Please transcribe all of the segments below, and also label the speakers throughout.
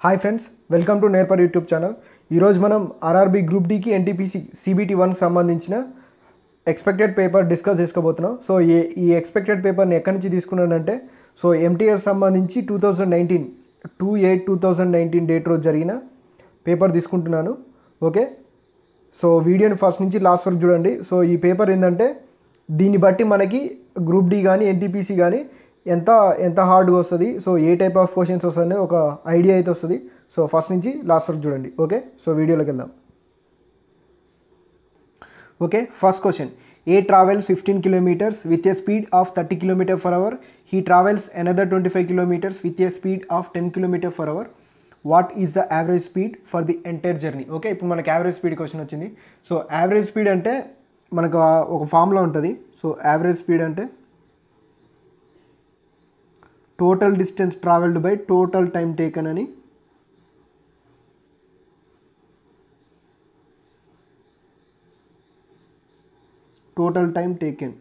Speaker 1: Hi friends welcome to నేర్పర్ YouTube channel ఈరోజు మనం ఆర్ఆర్బి గ్రూప్ డికి ఎన్టీపీసీ సిబిటీ వన్ సంబంధించిన ఎక్స్పెక్టెడ్ పేపర్ డిస్కస్ చేసుకోబోతున్నాం సో ఏ ఈ ఎక్స్పెక్టెడ్ పేపర్ని ఎక్కడి నుంచి తీసుకున్నానంటే సో ఎంటీఎస్ సంబంధించి two thousand nineteen two eight two thousand nineteen date రోజు జరిగిన పేపర్ తీసుకుంటున్నాను ఓకే సో వీడియోని ఫస్ట్ నుంచి లాస్ట్ వరకు చూడండి సో ఈ పేపర్ ఏంటంటే దీన్ని బట్టి మనకి గ్రూప్ డి కానీ ఎన్టీపీసీ కానీ ఎంత ఎంత హార్డ్గా వస్తుంది so a type of questions వస్తుంది ఒక ఐడియా అయితే వస్తుంది సో ఫస్ట్ నుంచి లాస్ట్ వరకు చూడండి ఓకే సో వీడియోలోకి వెళ్దాం okay first question a travels fifteen kilometres with a speed of thirty kilometre per hour he travels another twenty five kilometres with a speed of ten kilometre per hour what is the average speed for the entire journey okay ఇప్పుడు మనకి average speed question వచ్చింది so average speed అంటే మనకు ఆ ఒక ఫామ్లో ఉంటుంది so average speed అంటే total distance travelled by total time taken అని టోటల్ టైం టేకెన్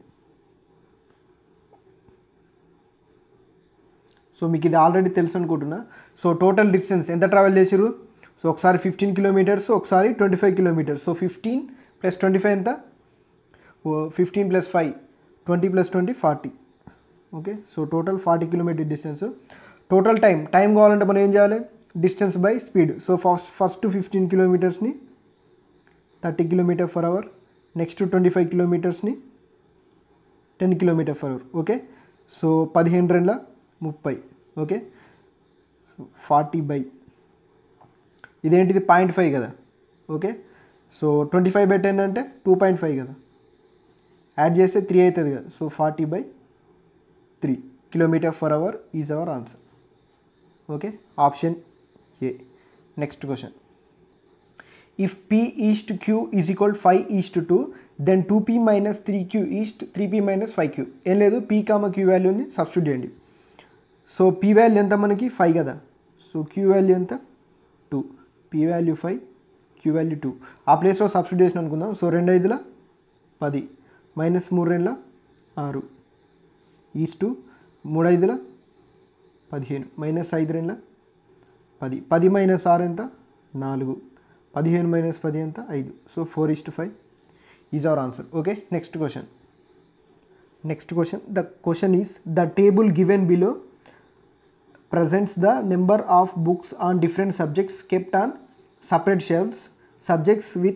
Speaker 1: సో మీకు ఇది ఆల్రెడీ తెలుసు అనుకుంటున్నా సో టోటల్ డిస్టెన్స్ ఎంత ట్రావెల్ చేసిరు సో ఒకసారి ఫిఫ్టీన్ కిలోమీటర్స్ ఒకసారి twenty five kilometres so fifteen plus twenty five ఎంత fifteen plus five twenty plus twenty forty okay so total forty kilometre distance total time time కావాలంటే మనం ఏం చేయాలి distance by speed so first first fifteen కిలోమీటర్స్ని thirty kilometre per hour next twenty five కిలోమీటర్స్ని ten kilometre per hour okay so పదిహేను రెండ్ల ముప్పై okay forty by ఇదేంటిది పాయింట్ ఫైవ్ కదా okay so twenty five by ten అంటే two point five కదా add చేస్తే త్రీ అవుతుంది కదా so forty by three kilometre per hour is our answer okay option A next question if P is to Q is equal five is to two then two P minus three Q is to three P minus five Q ఏం లేదు P comma Q వాల్యూని substitute చేయండి so P value ఎంత మనకి five కదా so Q value ఎంత two P value five Q value two ఆ ప్లేస్లో సబ్స్టిట్యూట్ చేసిన అనుకుందాం సో రెండు ఐదుల పది మైనస్ మూడు రెండుల ఆరు ఈస్టు మూడు ఐదుల పదిహేను మైనస్ ఐదు రెండుల పది పది మైనస్ ఆరు ఎంత నాలుగు పదిహేను మైనస్ పది ఎంత ఐదు so four is to five is our answer okay next question next question the question is the table given below presents the number of books on different subjects kept on separate shelves. Subjects with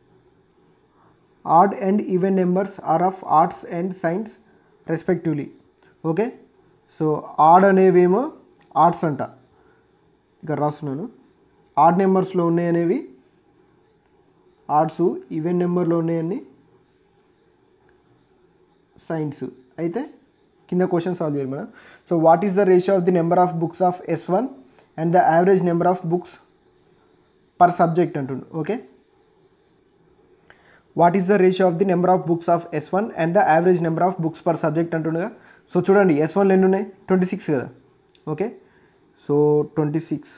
Speaker 1: odd and even numbers are of arts and science respectively. Okay so odd అనేవేమో arts అంట ఇక్కడ రాస్తున్నాను add నెంబర్స్లో ఉన్నాయి అనేవి arts even నెంబర్లో ఉన్నాయని science అయితే కింద క్వశ్చన్ సాల్వ్ చేయాలి మనం so what is the ratio of the number of books of S one and the average number of books per subject అంటుండు okay what is the ratio of the number of books of S one and the average number of books per subject అంటుండగా so చూడండి S వన్లో ఎన్ని ఉన్నాయి twenty six కదా okay so twenty six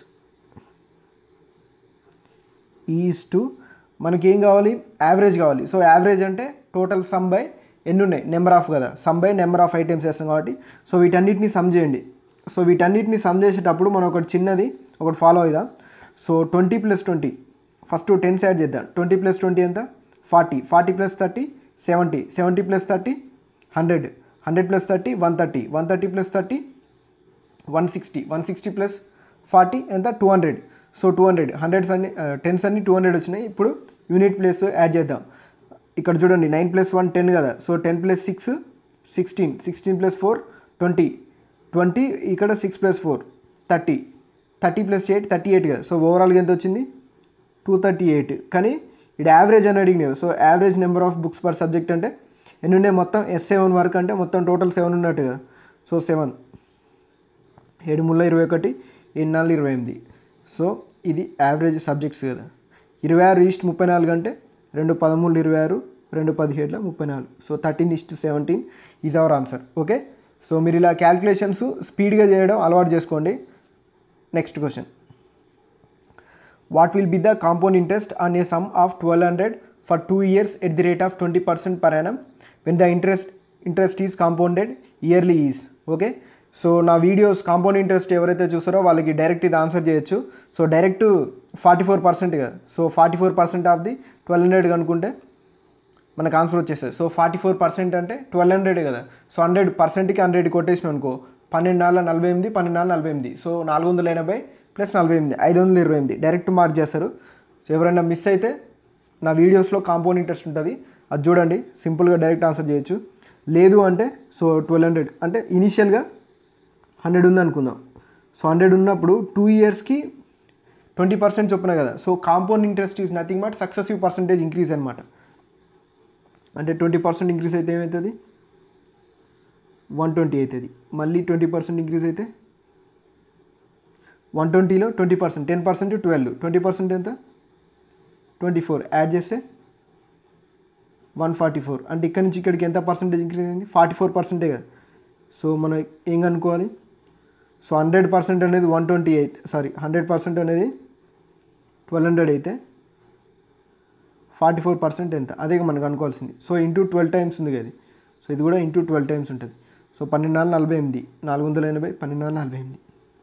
Speaker 1: is to మనకి ఏం కావాలి average కావాలి సో యావరేజ్ అంటే టోటల్ సమ్ బై ఎన్ని ఉన్నాయి నెంబర్ ఆఫ్ కదా sum by number of items వేస్తాం కాబట్టి సో వీటన్నిటిని సమ్ చేయండి సో వీటన్నిటిని సమ్ చేసేటప్పుడు మనం ఒకటి చిన్నది ఒకటి ఫాలో అవుదాం so twenty plus twenty first tens add చేద్దాం ట్వంటీ ప్లస్ ట్వంటీ ఎంత forty forty plus thirty seventy seventy plus thirty hundred hundred plus thirty one thirty one thirty plus thirty one sixty one sixty plus forty ఎంత two hundred so two hundred hundreds అన్ని tens అన్ని two hundred వచ్చినాయి ఇప్పుడు unit place add చేద్దాం ఇక్కడ చూడండి nine plus one ten కదా so ten plus six sixteen sixteen plus four twenty twenty ఇక్కడ six plus four thirty thirty plus eight thirty eight కదా సో ఓవరాల్గా ఎంత వచ్చింది టూ థర్టీ ఎయిట్ కానీ ఇక్కడ యావరేజ్ అని అడిగినావు so average number of books per subject అంటే ఎన్ని ఉన్నాయి మొత్తం ఎస్ సెవెన్ వరకు అంటే మొత్తం టోటల్ సెవెన్ ఉన్నట్టు కదా సో సెవెన్ ఏడు ముళ్ళ ఇరవై ఒకటి ఏడు నాలుగు ఇరవై ఎనిమిది సో ఇది యావరేజ్ సబ్జెక్ట్స్ కదా ఇరవై ఆరు ఈస్ట్ ముప్పై నాలుగు అంటే రెండు పదమూడు ఇరవై ఆరు రెండు పదిహేడుల ముప్పై నాలుగు so thirteen is to seventeen is our answer okay so మీరు ఇలా క్యాల్కులేషన్స్ స్పీడ్గా చేయడం అలవాటు చేసుకోండి next question what will be the compound interest on a sum of twelve hundred for two years at the rate of twenty percent per annum when the interest interest is compounded yearly is okay so నా videos compound interest ఎవరైతే చూస్తారో వాళ్ళకి direct ఇది answer చేయొచ్చు so direct forty four percent కదా so forty four percent of the twelve hundred కనుక్కుంటే మనకు answer వచ్చేస్తుంది సో ఫార్టీ ఫోర్ పర్సెంట్ అంటే ట్వెల్వ్ హండ్రెడ్ కదా సో హండ్రెడ్ పర్సెంట్కి హండ్రెడ్ కొట్టేసిన అనుకో పన్నెండు నాలుగు నలభై ఎనిమిది పన్నెండు నాలుగు నలభై ఎనిమిది సో నాలుగు వందల ఎనభై ప్లస్ నలభై ఎనిమిది ఐదు వందల ఇరవై ఎనిమిది డైరెక్ట్ మార్క్ చేస్తారు సో ఎవరైనా మిస్ అయితే నా వీడియోస్లో కాంపౌండ్ ఇంట్రెస్ట్ ఉంటుంది అది చూడండి సింపుల్గా డైరెక్ట్ ఆన్సర్ చేయొచ్చు లేదు అంటే సో ట్వెల్వ్ హండ్రెడ్ అంటే ఇనీషియల్గా హండ్రెడ్ ఉంది అనుకుందాం సో హండ్రెడ్ ఉన్నప్పుడు టూ ఇయర్స్కి ట్వంటీ పర్సెంట్ చొప్పున కదా so compound interest is nothing but successive percentage increase అనమాట అంటే ట్వంటీ పర్సెంట్ ఇంక్రీజ్ అయితే ఏమవుతుంది వన్ ట్వంటీ అవుతుంది మళ్ళీ ట్వంటీ పర్సెంట్ ఇంక్రీజ్ అయితే వన్ ట్వంటీలో twenty percent ten percent twelve twenty percent ఎంత ట్వంటీ ఫోర్ యాడ్ చేస్తే వన్ ఫార్టీ ఫోర్ అంటే ఇక్కడ నుంచి ఇక్కడికి ఎంత పర్సెంటేజ్ ఇంక్రీజ్ అయింది ఫార్టీ ఫోర్ పర్సెంటే కదా సో మనం ఏం కనుక్కోవాలి సో హండ్రెడ్ పర్సెంట్ అనేది one twenty eight sorry hundred percent అనేది ట్వెల్వ్ హండ్రెడ్ అయితే ఫార్టీ ఫోర్ పర్సెంట్ ఎంత అదే మనకు అనుకోవాల్సింది సో ఇంటూ ట్వెల్వ్ టైమ్స్ ఉంది కదా సో ఇది కూడా ఇంటూ ట్వెల్వ్ టైమ్స్ ఉంటుంది సో పన్నెండు నాలుగు నలభై ఎనిమిది నాలుగు వందల ఎనభై పన్నెండు నాలుగు నలభై ఎనిమిది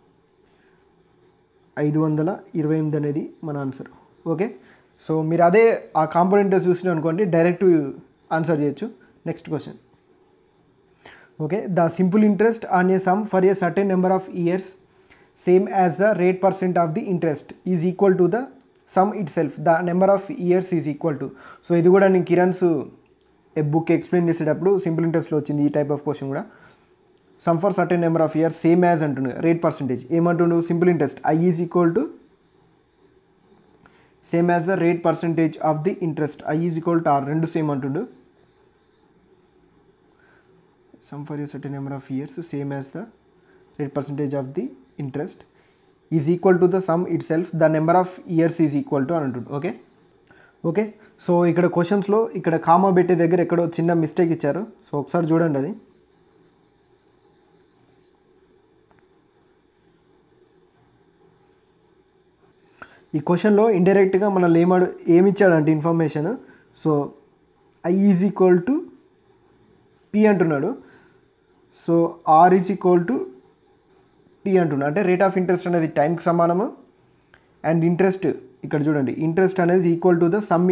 Speaker 1: ఐదు వందల ఇరవై ఎనిమిది అనేది మన ఆన్సర్ ఓకే సో మీరు అదే ఆ కాంపోనెంట్ చూసిన అనుకోండి డైరెక్ట్ ఆన్సర్ చేయొచ్చు next question okay the simple interest on a sum for a certain number of years same as the rate percent of the interest is equal to the sum itself the number of years is equal to so ఇది కూడా నేను Kiran's a book explain చేసేటప్పుడు simple ఇంట్రెస్ట్లో వచ్చింది ఈ type of question కూడా sum for certain number of years same as అంటుండు rate percentage ఏమంటుండు simple interest I is equal to same as the rate percentage of the interest I is equal to R రెండు same అంటుండు sum for a certain number of years same as the rate percentage of the interest is equal to the sum itself the number of years is equal to అని అంటుండు okay okay so ఇక్కడ క్వశ్చన్స్లో ఇక్కడ comma పెట్టే దగ్గర ఎక్కడో చిన్న mistake ఇచ్చారు so ఒకసారి చూడండి అది ఈ క్వశ్చన్లో ఇండైరెక్ట్గా మనల్ని ఏమాడు ఏమి ఇచ్చాడంటే information so I is equal to P అంటున్నాడు so R is equal to T అంటున్నాడు అంటే రేట్ ఆఫ్ ఇంట్రెస్ట్ అనేది టైంకి సమానము అండ్ ఇంట్రెస్ట్ ఇక్కడ చూడండి ఇంట్రెస్ట్ అనేది equal to the sum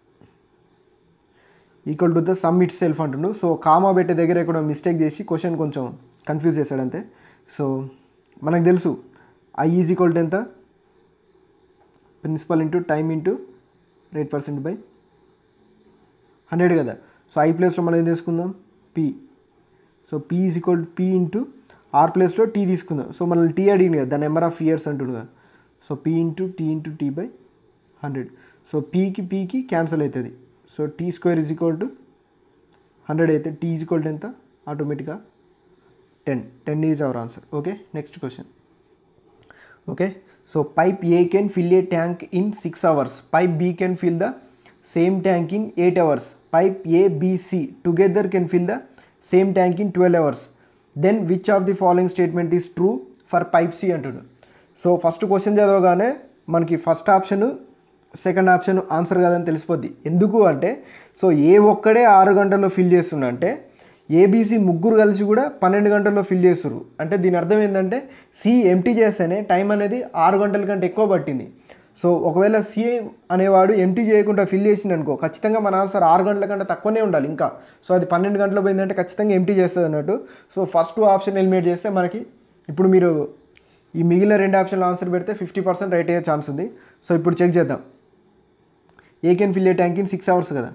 Speaker 1: equal to the sum itself అంటుండు సో కామా పెట్టే దగ్గర ఎక్కడో మిస్టేక్ చేసి క్వశ్చన్ కొంచెం కన్ఫ్యూజ్ చేశాడు అంతే సో మనకు తెలుసు ఐ ఈజ్ ఈక్వల్ టు ఎంత principal into time into rate percent by hundred కదా సో ఐ ప్లేస్లో మనం ఏం తీసుకుందాం P so P is equal to P into R ప్లేస్లో టీ తీసుకుందాం సో మనల్ని టీ అడిగింది కదా ద నెంబర్ ఆఫ్ ఇయర్స్ అంటుండు కదా so P into T into T by hundred so పీకి పీకి క్యాన్సిల్ అవుతుంది so T square is equal to hundred అయితే టీ ఈజ్ ఈక్వల్ టు ఎంత ఆటోమేటిక్గా ten ten is our answer okay next question okay so pipe A can fill a tank in six hours pipe B can fill the same tank in eight hours pipe A B C together can fill the same tank in twelve hours then which of the following statement is true for pipe C అంటుడు so first question చదవగానే మనకి first option second option answer కాదని తెలిసిపోద్ది ఎందుకు అంటే so ఏ ఒక్కడే ఆరు గంటల్లో ఫిల్ చేస్తున్నా అంటే ఏబీసీ ముగ్గురు కలిసి కూడా పన్నెండు గంటల్లో ఫిల్ చేస్తారు అంటే దీని అర్థం ఏంటంటే సి ఎంటీ చేస్తేనే టైం అనేది ఆరు గంటల కంటే ఎక్కువ పట్టింది సో ఒకవేళ సి అనేవాడు ఎంటీ చేయకుండా ఫిల్ చేసింది అనుకో ఖచ్చితంగా మన ఆన్సర్ ఆరు గంటల కంటే తక్కువనే ఉండాలి ఇంకా సో అది పన్నెండు గంటలు పోయిందంటే ఖచ్చితంగా ఎంటీ చేస్తుంది అన్నట్టు సో ఫస్ట్ ఆప్షన్ ఎలిమినేట్ చేస్తే మనకి ఇప్పుడు మీరు ఈ మిగిలిన రెండు ఆప్షన్లు ఆన్సర్ పెడితే ఫిఫ్టీ పర్సెంట్ రైట్ అయ్యే ఛాన్స్ ఉంది సో ఇప్పుడు చెక్ చేద్దాం A can fill a tank in six hours కదా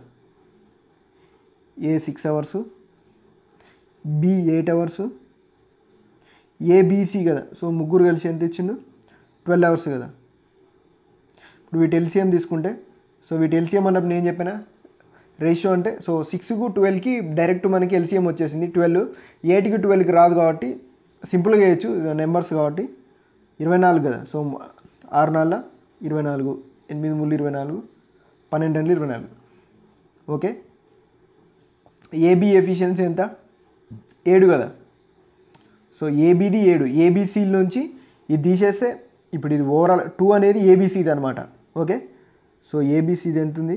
Speaker 1: A six hours B eight hours ABC కదా సో ముగ్గురు కలిసి ఎంత ఇచ్చిండు ట్వెల్వ్ అవర్స్ కదా ఇప్పుడు వీటి ఎల్సిఎం తీసుకుంటే సో వీటి ఎల్సిఎం అన్నప్పుడు నేను చెప్పిన రేషియో అంటే సో సిక్స్కు ట్వెల్వ్కి డైరెక్ట్ మనకి ఎల్సిఎం వచ్చేసింది ట్వెల్వ్ ఎయిట్కి ట్వెల్వ్కి రాదు కాబట్టి సింపుల్గా చేయొచ్చు నెంబర్స్ కాబట్టి ఇరవై నాలుగు కదా సో ఆరు నాలుగు ఇరవై నాలుగు ఎనిమిది మూడు ఇరవై నాలుగు పన్నెండు రెండు ఇరవై నాలుగు ఓకే ఏబీ ఎఫిషియన్సీ ఎంత ఏడు కదా సో ఏబీది ఏడు ఏబీసీ నుంచి ఇది తీసేస్తే ఇప్పుడు ఇది ఓవరాల్ టూ అనేది ఏబీసీది అనమాట ఓకే సో ఏబీసీది ఎంత ఉంది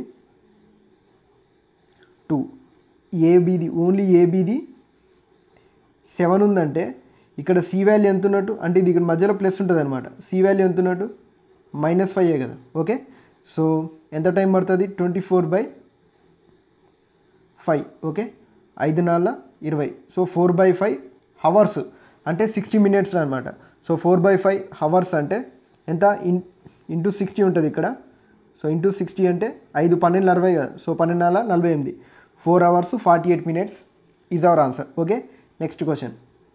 Speaker 1: టూ ఏబీది ఓన్లీ ఏబీది సెవెన్ ఉందంటే ఇక్కడ సి వాల్యూ ఎంత ఉన్నట్టు అంటే ఇది ఇక్కడ మధ్యలో ప్లస్ ఉంటుంది అనమాట సి వాల్యూ ఎంత ఉన్నట్టు మైనస్ ఫైవ్ కదా ఓకే సో ఎంత టైం పడుతుంది twenty four by five okay ఐదు నాలుగు ఇరవై so four by five hours అంటే సిక్స్టీ మినిట్స్ అనమాట so four by five hours అంటే ఎంత ఇన్ ఇంటూ సిక్స్టీ ఉంటుంది ఇక్కడ సో ఇంటూ సిక్స్టీ అంటే ఐదు పన్నెండు అరవై కదా సో పన్నెండు నాలుగు నలభై ఎనిమిది four hours forty eight minutes is our answer okay next question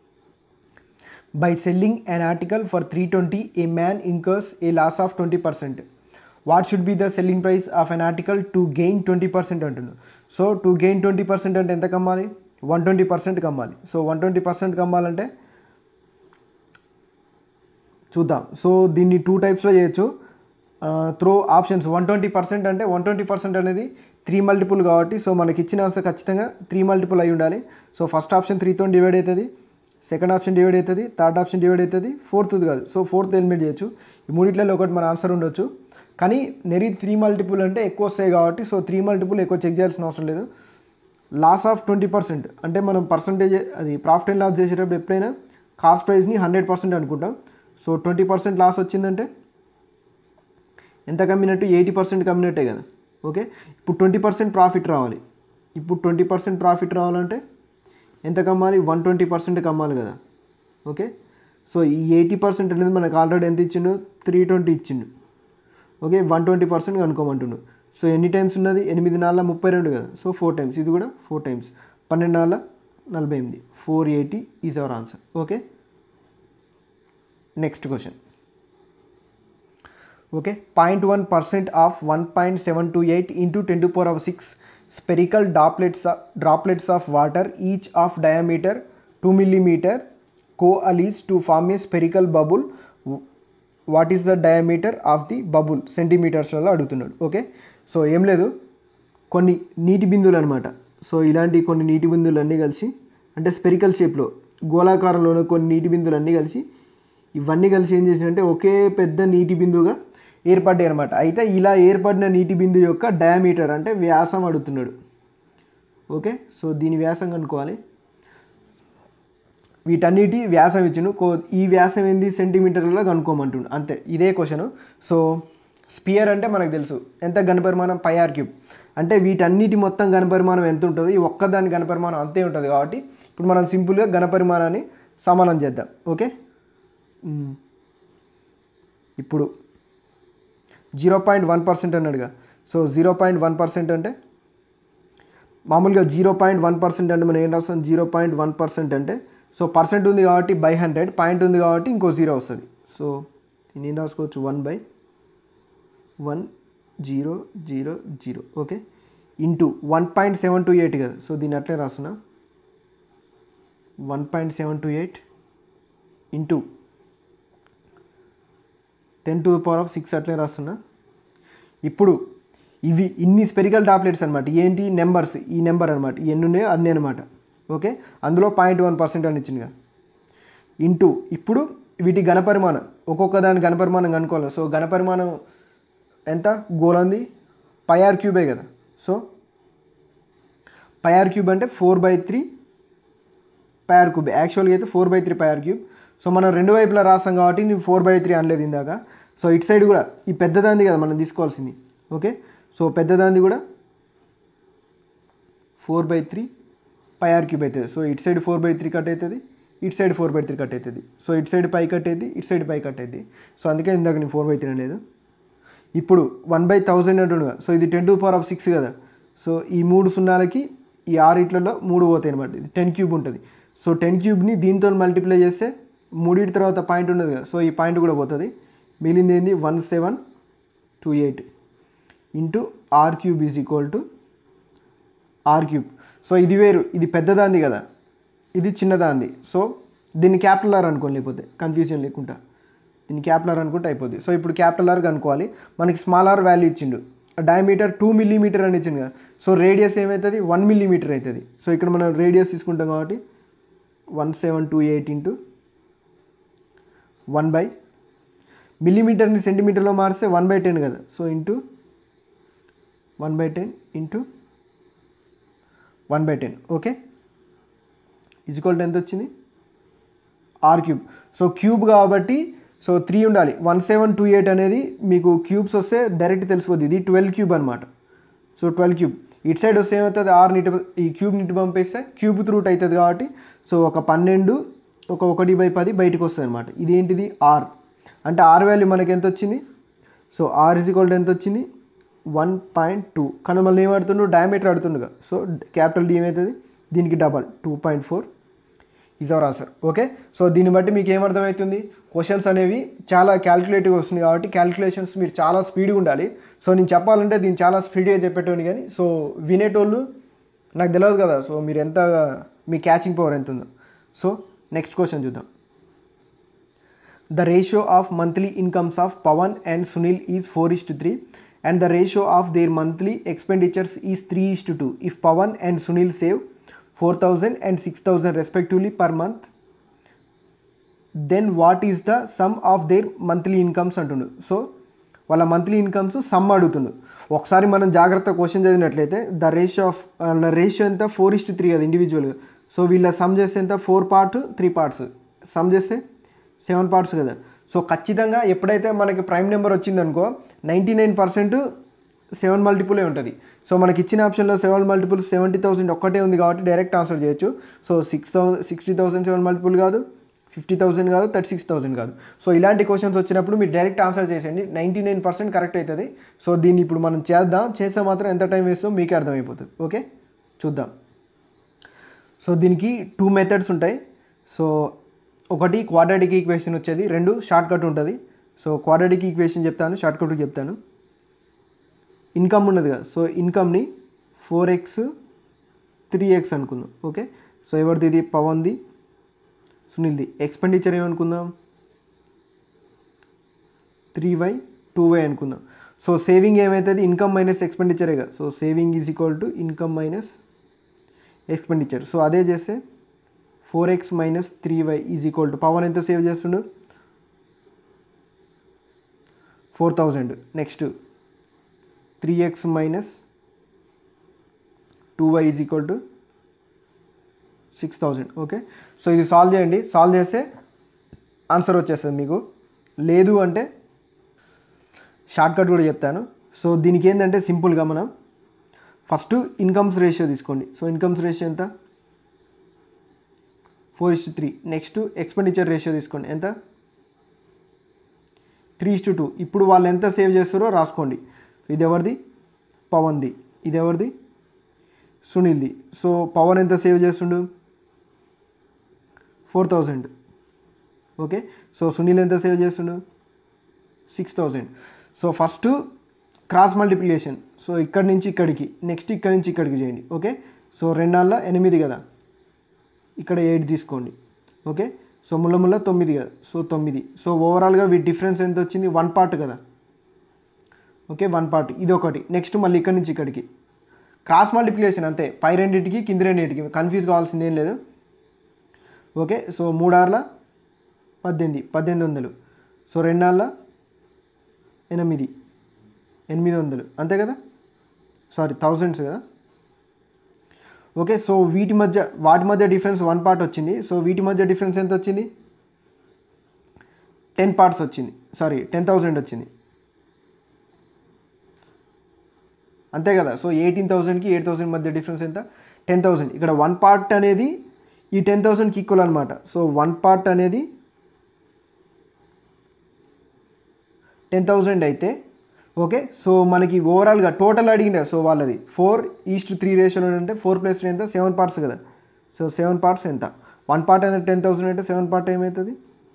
Speaker 1: by selling an article for three twenty a man incurs a loss of twenty percent what should be the selling price of an article to gain twenty percent అంటున్నాడు so to gain twenty percent అంటే ఎంత కమ్మాలి one twenty percent కమ్మాలి so one twenty percent కమ్మాలంటే చూద్దాం సో దీన్ని two టైప్స్లో చేయొచ్చు through options one twenty percent అంటే వన్ ట్వంటీ పర్సెంట్ అనేది త్రీ మల్టిపుల్ కాబట్టి సో మనకి ఇచ్చిన ఆన్సర్ ఖచ్చితంగా త్రీ మల్టిపుల్ అయి ఉండాలి సో ఫస్ట్ ఆప్షన్ త్రీతో డివైడ్ అవుతుంది సెకండ్ ఆప్షన్ డివైడ్ అవుతుంది థర్డ్ ఆప్షన్ డివైడ్ అవుతుంది ఫోర్త్ కాదు సో ఫోర్త్ ఎలిమినేట్ చేయొచ్చు ఈ మూడిట్లలో ఒకటి మన ఆన్సర్ ఉండొచ్చు కానీ నెరీ త్రీ మల్టిపుల్ అంటే ఎక్కువ వస్తాయి కాబట్టి సో త్రీ మల్టిపుల్ ఎక్కువ చెక్ చేయాల్సిన అవసరం లేదు లాస్ ఆఫ్ ట్వంటీ పర్సెంట్ అంటే మనం పర్సంటేజ్ అది ప్రాఫిట్ అండ్ లాస్ చేసేటప్పుడు ఎప్పుడైనా కాస్ట్ ప్రైస్ని హండ్రెడ్ పర్సెంట్ అనుకుంటాం సో ట్వంటీ పర్సెంట్ లాస్ వచ్చిందంటే ఎంత కమ్మినట్టు ఎయిటీ పర్సెంట్ కమ్మినట్టే కదా ఓకే ఇప్పుడు ట్వంటీ పర్సెంట్ ప్రాఫిట్ రావాలి ఇప్పుడు ట్వంటీ పర్సెంట్ ప్రాఫిట్ రావాలంటే ఎంత కమ్మాలి వన్ ట్వంటీ పర్సెంట్ కమ్మాలి కదా ఓకే సో ఈ ఎయిటీ పర్సెంట్ అనేది మనకు ఆల్రెడీ ఎంత ఇచ్చిండు త్రీ ట్వంటీ ఇచ్చిండు ఓకే వన్ ట్వంటీ పర్సెంట్ కనుక్కోమంటుండు సో ఎన్ని టైమ్స్ ఉన్నది ఎనిమిది నాలుగు ముప్పై రెండు కదా సో ఫోర్ టైమ్స్ ఇది కూడా ఫోర్ టైమ్స్ పన్నెండు నాలుగు నలభై ఎనిమిది four eighty is our answer okay next question okay point one percent of one point seven two eight into ten to power of six spherical droplets droplets of water each of diameter two millimeter coalesce to form a spherical bubble what is the diameter of the bubble సెంటీమీటర్స్లలో అడుగుతున్నాడు okay so ఏం లేదు కొన్ని నీటి బిందువులు అనమాట so ఇలాంటి కొన్ని నీటి బిందువులు అన్నీ కలిసి అంటే స్పెరికల్ షేప్లో గోళాకారంలోని కొన్ని నీటి బిందువులు అన్నీ కలిసి ఇవన్నీ కలిసి ఏం చేసినంటే ఒకే పెద్ద నీటి బిందువుగా ఏర్పడ్డాయి అనమాట అయితే ఇలా ఏర్పడిన నీటి బిందువు యొక్క డయామీటర్ అంటే వ్యాసం అడుగుతున్నాడు ఓకే సో దీని వ్యాసం కనుక్కోవాలి వీటన్నిటి వ్యాసం ఇచ్చిన కో ఈ వ్యాసం ఏంది సెంటీమీటర్లలో కనుక్కోమంటుండు అంతే ఇదే క్వశ్చన్ సో స్పియర్ అంటే మనకు తెలుసు ఎంత ఘనపరిమాణం పై ఆర్ క్యూబ్ అంటే వీటన్నిటి మొత్తం ఘనపరిమాణం ఎంత ఉంటుందో ఈ ఒక్కదాని ఘనపరిమాణం అంతే ఉంటుంది కాబట్టి ఇప్పుడు మనం సింపుల్గా ఘనపరిమాణాన్ని సమానం చేద్దాం ఓకే మ్. ఇప్పుడు జీరో పాయింట్ వన్ పర్సెంట్ అన్నాడుగా so zero point one percent అంటే మామూలుగా జీరో పాయింట్ వన్ పర్సెంట్ అంటే మనం ఏం రాస్తాం జీరో పాయింట్ వన్ పర్సెంట్ అంటే సో పర్సెంట్ ఉంది కాబట్టి బై హండ్రెడ్ పాయింట్ ఉంది కాబట్టి ఇంకో జీరో వస్తుంది సో దీన్ని ఏం రాసుకోవచ్చు one by one zero zero zero okay into one point seven two eight కదా సో దీన్ని అట్లే రాస్తున్నా one point seven two eight into ten to the power of six అట్లే రాస్తున్నా ఇప్పుడు ఇవి ఇన్ని స్పెరికల్ టాబ్లెట్స్ అనమాట ఏంటి నెంబర్స్ ఈ నెంబర్ అనమాట ఎన్ని ఉన్నాయో అన్నీ అనమాట ఓకే అందులో పాయింట్ వన్ పర్సెంట్ అని ఇచ్చిందిగా ఇంటూ ఇప్పుడు వీటి ఘనపరిమాణం ఒక్కొక్క దాని ఘనపరిమాణం కనుక్కోవాలి సో ఘనపరిమాణం ఎంత గోలంది పై ఆర్ క్యూబే కదా సో పై ఆర్ క్యూబ్ అంటే four by three pi are cube యాక్చువల్గా అయితే four by three pi are cube so మనం రెండు వైపులా రాస్తాం కాబట్టి నేను ఫోర్ బై త్రీ అనలేదు ఇందాక సో ఇటు సైడ్ కూడా ఈ పెద్దదాంది కదా మనం తీసుకోవాల్సింది ఓకే సో పెద్దదాంది కూడా four by three pi are cube అవుతుంది సో ఇటు side four by three cut అవుతుంది ఇటు side four by three cut అవుతుంది సో ఇటు సైడ్ పై కట్ అవుతుంది ఇటు సైడ్ పై కట్ అవుతుంది సో అందుకే ఇందాక నేను ఫోర్ బై త్రీ అనలేదు ఇప్పుడు వన్ బై థౌజండ్ అంటుండగా సో ఇది ten to power of six కదా సో ఈ మూడు సున్నాలకి ఈ ఆరిట్లలో మూడు పోతాయి అనమాట ఇది టెన్ క్యూబ్ ఉంటుంది సో టెన్ క్యూబ్ని దీంతో మల్టిప్లై చేస్తే మూడింటి తర్వాత పాయింట్ ఉన్నది కదా సో ఈ పాయింట్ కూడా పోతుంది మిగిలింది ఏంది one seven two eight into r cube is equal to r cube so ఇది వేరు ఇది పెద్దదాంది కదా ఇది చిన్నదాంది సో దీన్ని క్యాపిటల్ ఆర్ అనుకోండి లేకపోతే కన్ఫ్యూజన్ లేకుండా దీన్ని క్యాపిటల్ ఆర్ అనుకుంటే అయిపోద్ది సో ఇప్పుడు క్యాపిటల్ ఆర్ కనుక్కోవాలి మనకి స్మాల్ ఆర్ వాల్యూ ఇచ్చిండు డయామీటర్ టూ మిల్లీమీటర్ అని ఇచ్చింది కదా సో రేడియస్ ఏమవుతుంది వన్ మిల్లీమీటర్ అవుతుంది సో ఇక్కడ మనం రేడియస్ తీసుకుంటాం కాబట్టి one seven two eight into one by మిల్లీమీటర్ని సెంటీమీటర్లో మారిస్తే వన్ బై టెన్ కదా so into one by ten into one by ten okay equal to ఎంత వచ్చింది ఆర్ క్యూబ్ సో క్యూబ్ కాబట్టి సో త్రీ ఉండాలి వన్ సెవెన్ టూ ఎయిట్ అనేది మీకు క్యూబ్స్ వస్తే డైరెక్ట్ తెలిసిపోద్ది ఇది ట్వెల్వ్ క్యూబ్ అనమాట సో ట్వెల్వ్ క్యూబ్ ఇటు సైడ్ వస్తే ఏమవుతుంది ఆర్ నీటి ఈ క్యూబ్ నీటి పంపిస్తే క్యూబ్ త్రూట్ అవుతుంది కాబట్టి సో ఒక పన్నెండు ఒక ఒకటి బై పది బయటకు వస్తుంది అనమాట ఇదేంటిది ఆర్ అంటే ఆర్ వాల్యూ మనకి ఎంత వచ్చింది సో ఆర్ ఇస్ ఈక్వల్ ఎంత వచ్చింది వన్ పాయింట్ టూ కానీ మళ్ళీ ఏం ఆడుతుండు డయామీటర్ ఆడుతుండగా సో క్యాపిటల్ డి ఏమవుతుంది దీనికి double two point four is our answer okay so దీన్ని బట్టి మీకు ఏమర్థమవుతుంది క్వశ్చన్స్ అనేవి చాలా క్యాల్కులేటివ్ వస్తుంది కాబట్టి క్యాల్కులేషన్స్ మీరు చాలా స్పీడ్గా ఉండాలి సో నేను చెప్పాలంటే దీన్ని చాలా స్పీడ్గా చెప్పేటోని కానీ సో వినేటోళ్ళు నాకు తెలియదు కదా సో మీరు ఎంత మీ క్యాచింగ్ పవర్ ఎంత ఉందో సో నెక్స్ట్ క్వశ్చన్ చూద్దాం The ratio of monthly incomes of Pawan and Sunil is 4 is to 3 and the ratio of their monthly expenditures is 3 is to 2. If Pawan and Sunil save 4000 and 6000 respectively per month, then what is the sum of their monthly incomes అంటుండు so వాళ్ళ monthly incomes sum అడుగుతుండు ఒకసారి మనం జాగ్రత్త question చదివినట్లయితే the ratio of వాళ్ళ ratio ఎంత four is three కదా ఇండివిజువల్గా సో వీళ్ళ సమ్ చేస్తే ఎంత four part three parts sum చేస్తే సెవెన్ పార్ట్స్ కదా సో ఖచ్చితంగా ఎప్పుడైతే మనకి ప్రైమ్ నెంబర్ వచ్చిందనుకో నైంటీ నైన్ పర్సెంట్ సెవెన్ మల్టిపులే ఉంటుంది సో మనకి ఇచ్చిన ఆప్షన్లో సెవెన్ మల్టిపుల్ సెవెంటీ థౌసండ్ ఒక్కటే ఉంది కాబట్టి డైరెక్ట్ ఆన్సర్ చేయొచ్చు so six thousand sixty thousand seven multiple కాదు ఫిఫ్టీ థౌసండ్ కాదు థర్టీ సిక్స్ థౌసండ్ కాదు సో ఇలాంటి క్వశ్చన్స్ వచ్చినప్పుడు మీరు డైరెక్ట్ ఆన్సర్ చేసేయండి నైంటీ నైన్ పర్సెంట్ కరెక్ట్ అవుతుంది సో దీన్ని ఇప్పుడు మనం చేద్దాం చేస్తే మాత్రం ఎంత టైం వేస్తుందో మీకే అర్థమైపోతుంది ఓకే చూద్దాం సో దీనికి టూ మెథడ్స్ ఉంటాయి సో ఒకటి క్వాడ్రాటిక్ ఈక్వేషన్ వచ్చేది రెండు షార్ట్ కట్ ఉంటుంది సో క్వాడ్రాటిక్ ఈక్వేషన్ చెప్తాను షార్ట్ కట్ చెప్తాను ఇన్కమ్ ఉన్నది కదా సో ఇన్కమ్ని ఫోర్ ఎక్స్ త్రీ ఎక్స్ అనుకుందాం ఓకే సో ఎవరిది ఇది పవన్ది సునీల్ది ఎక్స్పెండిచర్ ఏమనుకుందాం త్రీ వై టూ వై అనుకుందాం సో సేవింగ్ ఏమవుతుంది ఇన్కమ్ మైనస్ ఎక్స్పెండిచరే కదా so saving is equal to income minus expenditure so అదే చేస్తే four x minus three y is equal to Pavan ఎంత సేవ్ చేస్తుండు four thousand next three x minus two y is equal to six thousand okay so ఇది solve చేయండి solve చేస్తే answer వచ్చేస్తుంది మీకు లేదు అంటే షార్ట్ కట్ కూడా చెప్తాను సో దీనికి ఏంటంటే సింపుల్గా మనం ఫస్ట్ ఇన్కమ్స్ రేషియో తీసుకోండి సో ఇన్కమ్స్ రేషియో ఎంత four is to three next expenditure ratio తీసుకోండి ఎంత త్రీ ఇస్ టు టూ ఇప్పుడు వాళ్ళు ఎంత సేవ్ చేస్తారో రాసుకోండి ఇది ఎవరిది పవన్ది ఇది ఎవరిది సునీల్ది సో పవన్ ఎంత సేవ్ చేస్తుండు four thousand okay so Sunil ఎంత సేవ్ చేస్తుండు six thousand so first cross multiplication so ఇక్కడి నుంచి ఇక్కడికి నెక్స్ట్ ఇక్కడి నుంచి ఇక్కడికి చేయండి ఓకే సో రెండాళ్ళ ఎనిమిది కదా ఇక్కడ ఎయిట్ తీసుకోండి ఓకే సో ముళ్ళ ముళ్ళ తొమ్మిది కదా సో తొమ్మిది సో ఓవరాల్గా వీటి డిఫరెన్స్ ఎంత వచ్చింది వన్ పార్ట్ కదా ఓకే వన్ పార్ట్ ఇది ఒకటి నెక్స్ట్ మళ్ళీ ఇక్కడి నుంచి ఇక్కడికి క్రాస్ మల్టిప్లికేషన్ అంతే పై రెండింటికి కింది రెండింటికి కన్ఫ్యూజ్ కావాల్సింది ఏం లేదు ఓకే సో మూడార్ల పద్దెనిమిది పద్దెనిమిది వందలు సో రెండార్ల ఎనిమిది ఎనిమిది వందలు అంతే కదా సారీ థౌజండ్స్ కదా ఓకే సో వీటి మధ్య వాటి మధ్య డిఫరెన్స్ వన్ పార్ట్ వచ్చింది సో వీటి మధ్య డిఫరెన్స్ ఎంత వచ్చింది టెన్ పార్ట్స్ వచ్చింది సారీ టెన్ థౌజండ్ వచ్చింది అంతే కదా సో ఎయిటీన్ థౌసండ్కి ఎయిట్ థౌసండ్ మధ్య డిఫరెన్స్ ఎంత టెన్ థౌసండ్ ఇక్కడ వన్ పార్ట్ అనేది ఈ టెన్ థౌసండ్కి ఈక్వల్ అనమాట సో వన్ పార్ట్ అనేది టెన్ థౌసండ్ అయితే ఓకే సో మనకి ఓవరాల్గా టోటల్ అడిగిన సో వాళ్ళది ఫోర్ ఈస్ట్ త్రీ రేషియోలో అంటే ఫోర్ ప్లస్ త్రీ ఎంత సెవెన్ పార్ట్స్ కదా సో సెవెన్ పార్ట్స్ ఎంత వన్ పార్ట్ అనేది టెన్ థౌసండ్ అంటే సెవెన్ పార్ట్ ఏమవుతుంది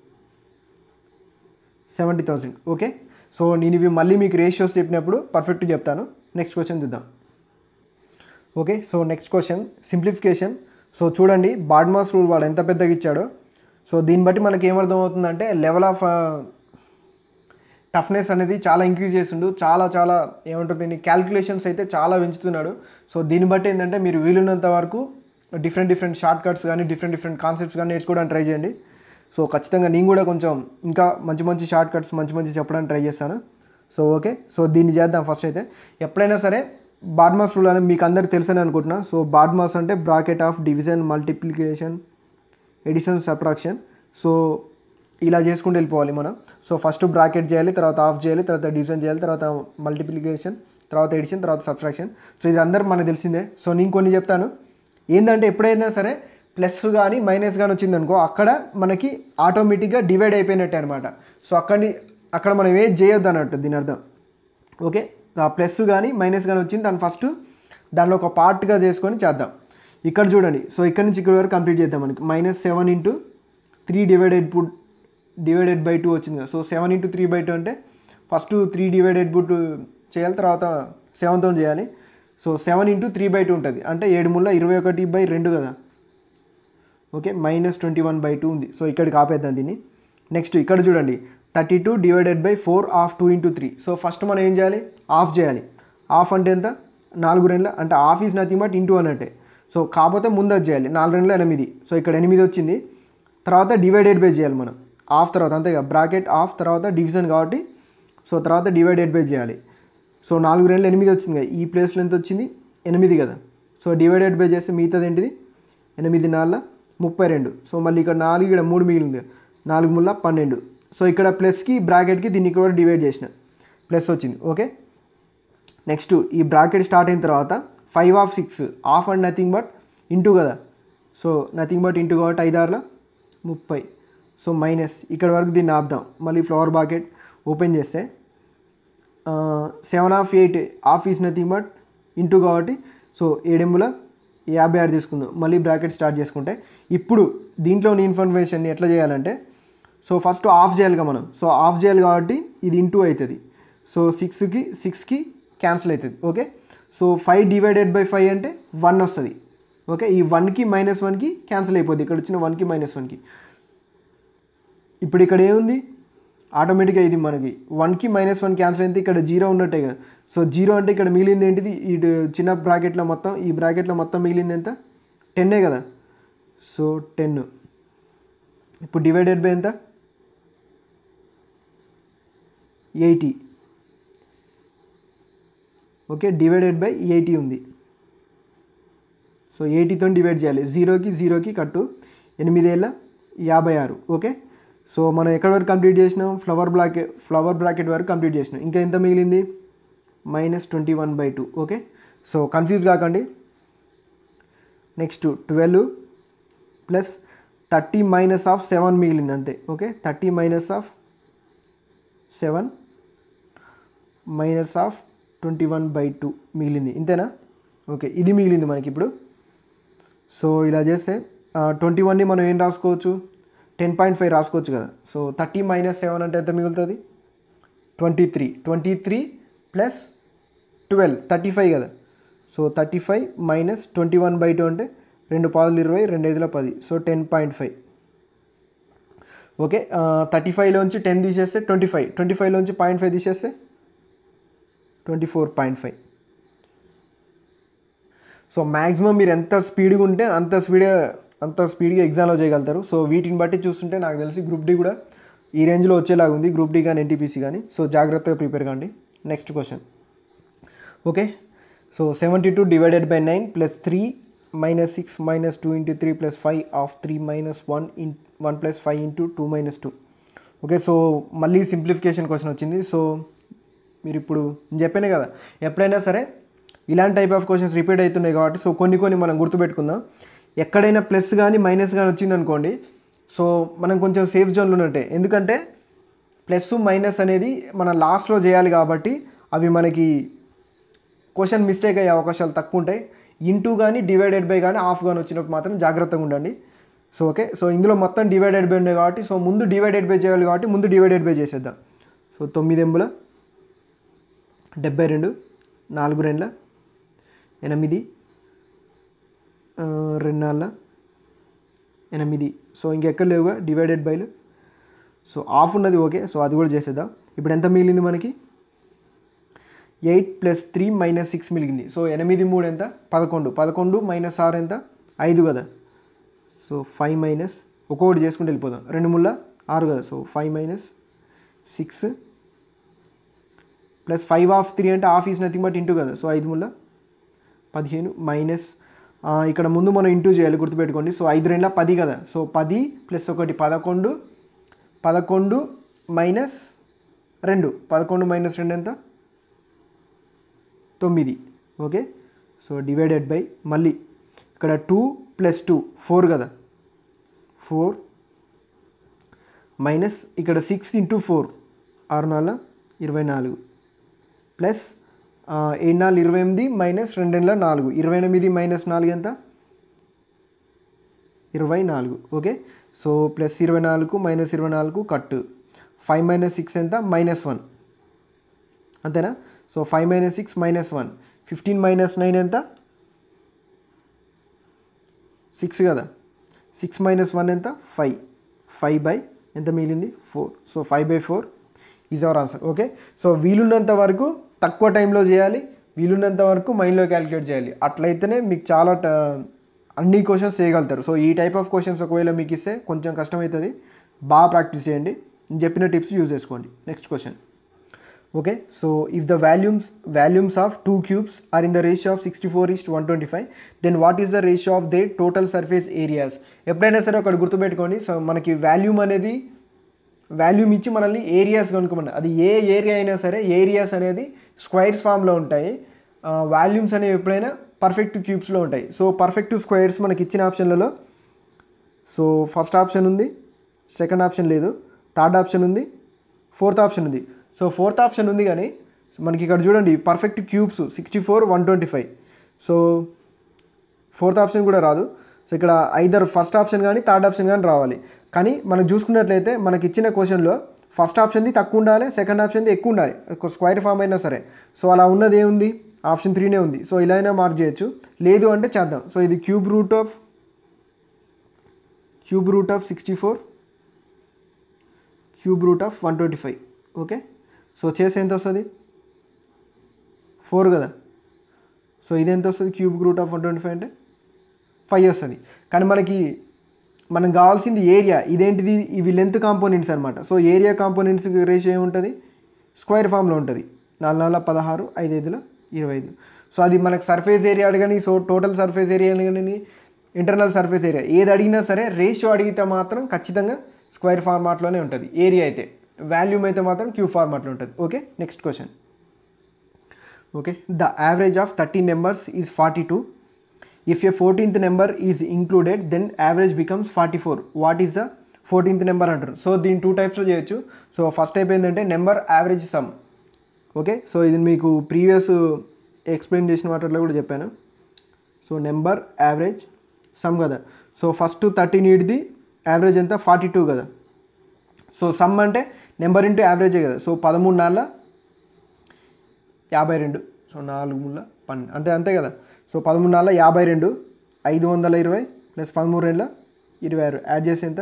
Speaker 1: సెవెంటీ థౌసండ్ ఓకే సో నేను ఇవి మళ్ళీ మీకు రేషియోస్ చెప్పినప్పుడు పర్ఫెక్ట్ చెప్తాను నెక్స్ట్ క్వశ్చన్ చూద్దాం okay so next question simplification so చూడండి బాడ్మాస్ రూల్ వాడు ఎంత పెద్దగా ఇచ్చాడో సో దీన్ని బట్టి మనకి ఏమర్థం అవుతుందంటే లెవెల్ ఆఫ్ టఫ్నెస్ అనేది చాలా ఇంక్రీజ్ చేస్తుండు చాలా చాలా ఏమంటుంది క్యాల్కులేషన్స్ అయితే చాలా పెంచుతున్నాడు సో దీన్ని బట్టి ఏంటంటే మీరు వీలున్నంత వరకు డిఫరెంట్ డిఫరెంట్ షార్ట్ కట్స్ కానీ డిఫరెంట్ డిఫరెంట్ కాన్సెప్ట్స్ కానీ నేర్చుకోవడానికి ట్రై చేయండి సో ఖచ్చితంగా నేను కూడా కొంచెం ఇంకా మంచి మంచి షార్ట్ కట్స్ మంచి మంచి చెప్పడానికి ట్రై చేస్తాను సో ఓకే సో దీన్ని చేద్దాం ఫస్ట్ అయితే ఎప్పుడైనా సరే బాడ్మాస్ రూల్ అని మీకు అందరికి తెలుసని అనుకుంటున్నా సో బాడ్మాస్ అంటే bracket of division multiplication addition subtraction so ఇలా చేసుకుంటూ వెళ్ళిపోవాలి మనం సో ఫస్ట్ బ్రాకెట్ చేయాలి తర్వాత ఆఫ్ చేయాలి తర్వాత డివిజన్ చేయాలి తర్వాత మల్టిప్లికేషన్ తర్వాత ఎడిషన్ తర్వాత సబ్స్ట్రాక్షన్ సో ఇది అందరూ మనకు తెలిసిందే సో నేను కొన్ని చెప్తాను ఏంటంటే ఎప్పుడైనా సరే ప్లస్ కానీ మైనస్ కానీ వచ్చిందనుకో అక్కడ మనకి ఆటోమేటిక్గా డివైడ్ అయిపోయినట్టే అనమాట సో అక్కడి అక్కడ మనం ఏం చేయొద్దు అన్నట్టు దీని అర్థం ఓకే ఆ ప్లస్ కానీ మైనస్ కానీ వచ్చింది దాన్ని ఫస్ట్ దానిలో ఒక పార్ట్గా చేసుకొని చేద్దాం ఇక్కడ చూడండి సో ఇక్కడ నుంచి ఇక్కడ వరకు కంప్లీట్ చేద్దాం మనకి minus seven into three divided by divided by two వచ్చింది కదా so seven into three by two అంటే ఫస్ట్ త్రీ డివైడెడ్ బుడ్ చేయాలి తర్వాత సెవెన్తో చేయాలి so seven into three by two ఉంటుంది అంటే ఏడు ముళ్ళ ఇరవై ఒకటి బై రెండు కదా okay minus twenty one by two ఉంది సో ఇక్కడికి ఆపేద్దాం దీన్ని నెక్స్ట్ ఇక్కడ చూడండి thirty two divided by four of two into three so first మనం ఏం చేయాలి ఆఫ్ చేయాలి ఆఫ్ అంటే ఎంత నాలుగు రెండ్ల అంటే of is nothing but into అన్నట్టే సో కాకపోతే ముందు అది చేయాలి నాలుగు రెండ్ల ఎనిమిది సో ఇక్కడ ఎనిమిది వచ్చింది తర్వాత డివైడెడ్ బై చేయాలి మనం ఆఫ్ తర్వాత అంతేగా బ్రాకెట్ ఆఫ్ తర్వాత డివిజన్ కాబట్టి సో తర్వాత డివైడెడ్ బై చేయాలి సో నాలుగు రెండ్ల ఎనిమిది వచ్చింది కదా ఈ ప్లేస్లో ఎంత వచ్చింది ఎనిమిది కదా సో డివైడెడ్ బై చేస్తే మిగతాది ఏంటిది ఎనిమిది నాలుగు ముప్పై రెండు సో మళ్ళీ ఇక్కడ నాలుగు ఇక్కడ మూడు మిగిలింది నాలుగు ముళ్ళ పన్నెండు సో ఇక్కడ ప్లస్కి బ్రాకెట్కి దీన్ని కూడా డివైడ్ చేసిన ప్లస్ వచ్చింది ఓకే నెక్స్ట్ ఈ బ్రాకెట్ స్టార్ట్ అయిన తర్వాత five of six of and nothing but into కదా సో నథింగ్ బట్ ఇంటూ కాబట్టి ఐదారుల ముప్పై సో మైనస్ ఇక్కడ వరకు దీన్ని ఆపుదాం మళ్ళీ ఫ్లవర్ బాకెట్ ఓపెన్ చేస్తే seven of eight of is nothing but into కాబట్టి సో ఏడెంబుల యాభై ఆరు తీసుకుందాం మళ్ళీ బ్రాకెట్ స్టార్ట్ చేసుకుంటే ఇప్పుడు దీంట్లోని ఇన్ఫర్మేషన్ ఎట్లా చేయాలంటే సో ఫస్ట్ ఆఫ్ చేయాలిగా మనం సో ఆఫ్ చేయాలి కాబట్టి ఇది ఇంటూ అవుతుంది సో సిక్స్కి సిక్స్కి క్యాన్సిల్ అవుతుంది okay so five divided by five అంటే వన్ వస్తుంది ఓకే ఈ వన్కి మైనస్ వన్కి క్యాన్సిల్ అయిపోద్ది ఇక్కడ వచ్చిన వన్కి మైనస్ వన్కి ఇప్పుడు ఇక్కడ ఏముంది ఆటోమేటిక్గా ఇది మనకి వన్కి మైనస్ వన్ క్యాన్సిల్ అయితే ఇక్కడ జీరో ఉన్నట్టే కదా సో జీరో అంటే ఇక్కడ మిగిలింది ఏంటిది ఇటు చిన్న బ్రాకెట్లో మొత్తం ఈ బ్రాకెట్లో మొత్తం మిగిలింది ఎంత టెన్నే కదా సో టెన్ ఇప్పుడు డివైడెడ్ బై ఎంత eighty okay divided by eighty ఉంది సో ఎయిటీతో డివైడ్ చేయాలి జీరోకి జీరోకి కట్టు ఎనిమిదేళ్ళ యాభై ఆరు ఓకే సో మనం ఎక్కడి వరకు కంప్లీట్ చేసినాం ఫ్లవర్ బ్రాకెట్ ఫ్లవర్ బ్రాకెట్ వరకు కంప్లీట్ చేసినాం ఇంకా ఎంత మిగిలింది minus twenty one by two okay so confuse కాకండి next twelve plus thirty minus of seven మిగిలింది అంతే okay thirty minus of seven minus of twenty one by two మిగిలింది ఇంతేనా ఓకే ఇది మిగిలింది మనకి ఇప్పుడు సో ఇలా చేస్తే ట్వంటీ వన్ని మనం ఏం రాసుకోవచ్చు టెన్ పాయింట్ ఫైవ్ రాసుకోవచ్చు కదా సో థర్టీ మైనస్ సెవెన్ అంటే ఎంత మిగులుతుంది twenty three twenty three plus twelve thirty five కదా so thirty five minus twenty one by two అంటే రెండు పాదులు ఇరవై రెండు ఐదుల పది so ten point five okay thirty ఫైవ్లోంచి టెన్ తీసేస్తే ట్వంటీ ఫైవ్ ట్వంటీ ఫైవ్లోంచి పాయింట్ ఫైవ్ తీసేస్తే twenty four point five so maximum మీరు ఎంత స్పీడ్గా ఉంటే అంత స్పీడ్గా అంత స్పీడ్గా ఎగ్జామ్లో చేయగలుగుతారు సో వీటిని బట్టి చూస్తుంటే నాకు తెలిసి గ్రూప్ డి కూడా ఈ రేంజ్లో వచ్చేలాగా ఉంది గ్రూప్ డి కానీ ఎన్టీపీసీ కానీ సో జాగ్రత్తగా ప్రిపేర్ కాండి next question okay so seventy two divided by nine plus three minus six minus two into three plus five of three minus one in one plus five into two minus two okay so మళ్ళీ simplification question వచ్చింది so మీరు ఇప్పుడు నేను చెప్పానే కదా ఎప్పుడైనా సరే ఇలాంటి టైప్ ఆఫ్ క్వశ్చన్స్ రిపీట్ అవుతున్నాయి కాబట్టి సో కొన్ని కొన్ని మనం గుర్తుపెట్టుకుందాం ఎక్కడైనా ప్లస్ కానీ మైనస్ కానీ వచ్చిందనుకోండి సో మనం కొంచెం సేఫ్ జోన్లో ఉన్నట్టే ఎందుకంటే ప్లస్ మైనస్ అనేది మన లాస్ట్లో చేయాలి కాబట్టి అవి మనకి క్వశ్చన్ మిస్టేక్ అయ్యే అవకాశాలు తక్కువ ఉంటాయి ఇంటూ కానీ డివైడెడ్ బై కానీ ఆఫ్ కానీ వచ్చినప్పుడు మాత్రం జాగ్రత్తగా ఉండండి సో ఓకే సో ఇందులో మొత్తం డివైడెడ్ బై ఉన్నాయి కాబట్టి సో ముందు డివైడెడ్ బై చేయాలి కాబట్టి ముందు డివైడెడ్ బై చేసేద్దాం సో తొమ్మిది ఎంబుల డెబ్బై రెండు నాలుగు రెండ్ల ఎనిమిది ఆ, రెండు నాళ్ళ ఎనిమిది సో ఇంకెక్కడ లేవుగా డివైడెడ్ బైలు సో ఆఫ్ ఉన్నది ఓకే సో అది కూడా చేసేద్దాం ఇప్పుడు ఎంత మిగిలింది మనకి eight plus three minus six మిగిలింది సో ఎనిమిది మూడు ఎంత పదకొండు పదకొండు మైనస్ ఆరు ఎంత ఐదు కదా సో ఫైవ్ మైనస్ ఒక్కొక్కటి చేసుకుంటూ వెళ్ళిపోదాం రెండు ముళ్ళ ఆరు కదా so five minus six plus five of three అంటే of is nothing but into కదా సో ఐదు ముళ్ళ పదిహేను మైనస్ ఆ, ఇక్కడ ముందు మనం ఇంటూ చేయాలి గుర్తుపెట్టుకోండి సో ఐదు రెండ్ల పది కదా సో పది ప్లస్ ఒకటి పదకొండు పదకొండు మైనస్ రెండు పదకొండు మైనస్ రెండు ఎంత తొమ్మిది ఓకే సో డివైడెడ్ బై మళ్ళీ ఇక్కడ టూ ప్లస్ టూ ఫోర్ కదా ఫోర్ మైనస్ ఇక్కడ సిక్స్ ఇంటూ ఫోర్ ఆరు నాలుగు ఇరవై నాలుగు ప్లస్ ఏడు నాలుగు ఇరవై ఎనిమిది మైనస్ రెండేళ్ళ నాలుగు ఇరవై ఎనిమిది మైనస్ నాలుగు ఎంత ఇరవై నాలుగు ఓకే సో ప్లస్ ఇరవై నాలుగు మైనస్ ఇరవై నాలుగు కట్ ఫైవ్ మైనస్ సిక్స్ ఎంత మైనస్ వన్ అంతేనా so five minus six minus one fifteen minus nine ఎంత సిక్స్ కదా సిక్స్ మైనస్ వన్ ఎంత ఫైవ్ ఫైవ్ బై ఎంత మిగిలింది four so five by four is our answer okay so వీలున్నంత వరకు తక్కువ టైంలో చేయాలి వీలున్నంత వరకు మైండ్లో క్యాలిక్యులేట్ చేయాలి అట్లయితేనే మీకు చాలా ట- అన్ని క్వశ్చన్స్ చేయగలుగుతారు సో ఈ టైప్ ఆఫ్ క్వశ్చన్స్ ఒకవేళ మీకు ఇస్తే కొంచెం కష్టమవుతుంది బాగా ప్రాక్టీస్ చేయండి నేను చెప్పిన టిప్స్ యూజ్ చేసుకోండి next question okay so if the volumes volumes of two cubes are in the ratio of sixty four is to one twenty five then what is the ratio of the total surface areas ఎప్పుడైనా సరే ఒకటి గుర్తుపెట్టుకోండి so మనకి volume అనేది volume ఇచ్చి మనల్ని areas కనుక్కోమని అది ఏ area అయినా సరే ఏరియాస్ అనేది స్క్వైర్స్ ఫామ్లో ఉంటాయి వాల్యూమ్స్ అనేవి ఎప్పుడైనా పర్ఫెక్ట్ క్యూబ్స్లో ఉంటాయి సో పర్ఫెక్ట్ స్క్వైర్స్ మనకి ఇచ్చిన ఆప్షన్లలో సో ఫస్ట్ ఆప్షన్ ఉంది సెకండ్ ఆప్షన్ లేదు థర్డ్ ఆప్షన్ ఉంది ఫోర్త్ ఆప్షన్ ఉంది సో ఫోర్త్ ఆప్షన్ ఉంది కానీ మనకి ఇక్కడ చూడండి perfect cubes sixty four one twenty five so fourth option కూడా రాదు సో ఇక్కడ ఐదర్ ఫస్ట్ ఆప్షన్ కానీ థర్డ్ ఆప్షన్ కానీ రావాలి కానీ మనం చూసుకున్నట్లయితే మనకి ఇచ్చిన క్వశ్చన్లో ఫస్ట్ ఆప్షన్ది తక్కువ ఉండాలి సెకండ్ ఆప్షన్ది ఎక్కువ ఉండాలి ఒక స్క్వైర్ ఫామ్ అయినా సరే సో అలా ఉన్నది ఏముంది ఆప్షన్ త్రీనే ఉంది సో ఇలా అయినా మార్క్ చేయొచ్చు లేదు అంటే చేద్దాం సో ఇది cube root of cube root of sixty four cube root of one twenty five okay so చేసి ఎంత వస్తుంది ఫోర్ కదా సో ఇది ఎంత వస్తుంది cube root of one twenty five అంటే ఫైవ్ వస్తుంది కానీ మనకి మనకు కావాల్సింది ఏరియా ఇదేంటిది ఇవి లెంత్ కాంపోనెంట్స్ అనమాట సో ఏరియా కాంపోనెంట్స్ రేషియో ఏముంటుంది స్క్వేర్ ఫామ్లో ఉంటుంది నాలుగు నాలుగు పదహారు ఐదు ఐదుల ఇరవై ఐదు సో అది మనకు సర్ఫేస్ ఏరియా అడగని సో టోటల్ సర్ఫేస్ ఏరియా అడగని ఇంటర్నల్ సర్ఫేస్ ఏరియా ఏది అడిగినా సరే రేషియో అడిగితే మాత్రం ఖచ్చితంగా స్క్వేర్ ఫార్మాట్లోనే ఉంటుంది ఏరియా అయితే వాల్యూమ్ అయితే మాత్రం క్యూ ఫార్మాట్లో ఉంటుంది okay next question okay the average of 13 numbers is 42 if a 14th number is included then average becomes 44 what is the 14th number అంటారు సో దీని టూ టైప్స్లో చేయొచ్చు సో ఫస్ట్ టైప్ ఏంటంటే number average sum okay so ఇది మీకు previous explain చేసిన వాటిలో కూడా చెప్పాను సో నెంబర్ యావరేజ్ సమ్ కదా సో ఫస్ట్ థర్టీన్ ఇడిది యావరేజ్ ఎంత ఫార్టీ టూ కదా సో సమ్ అంటే నెంబర్ ఇంటూ యావరేజే కదా సో పదమూడు నాళ్ళ యాభై రెండు సో నాలుగు ముళ్ళ పన్నెండు అంతే అంతే కదా సో పదమూడు నాళ్ళ యాభై రెండు ఐదు వందల ఇరవై ప్లస్ పదమూడు రెండుల ఇరవై ఆరు యాడ్ చేసి ఎంత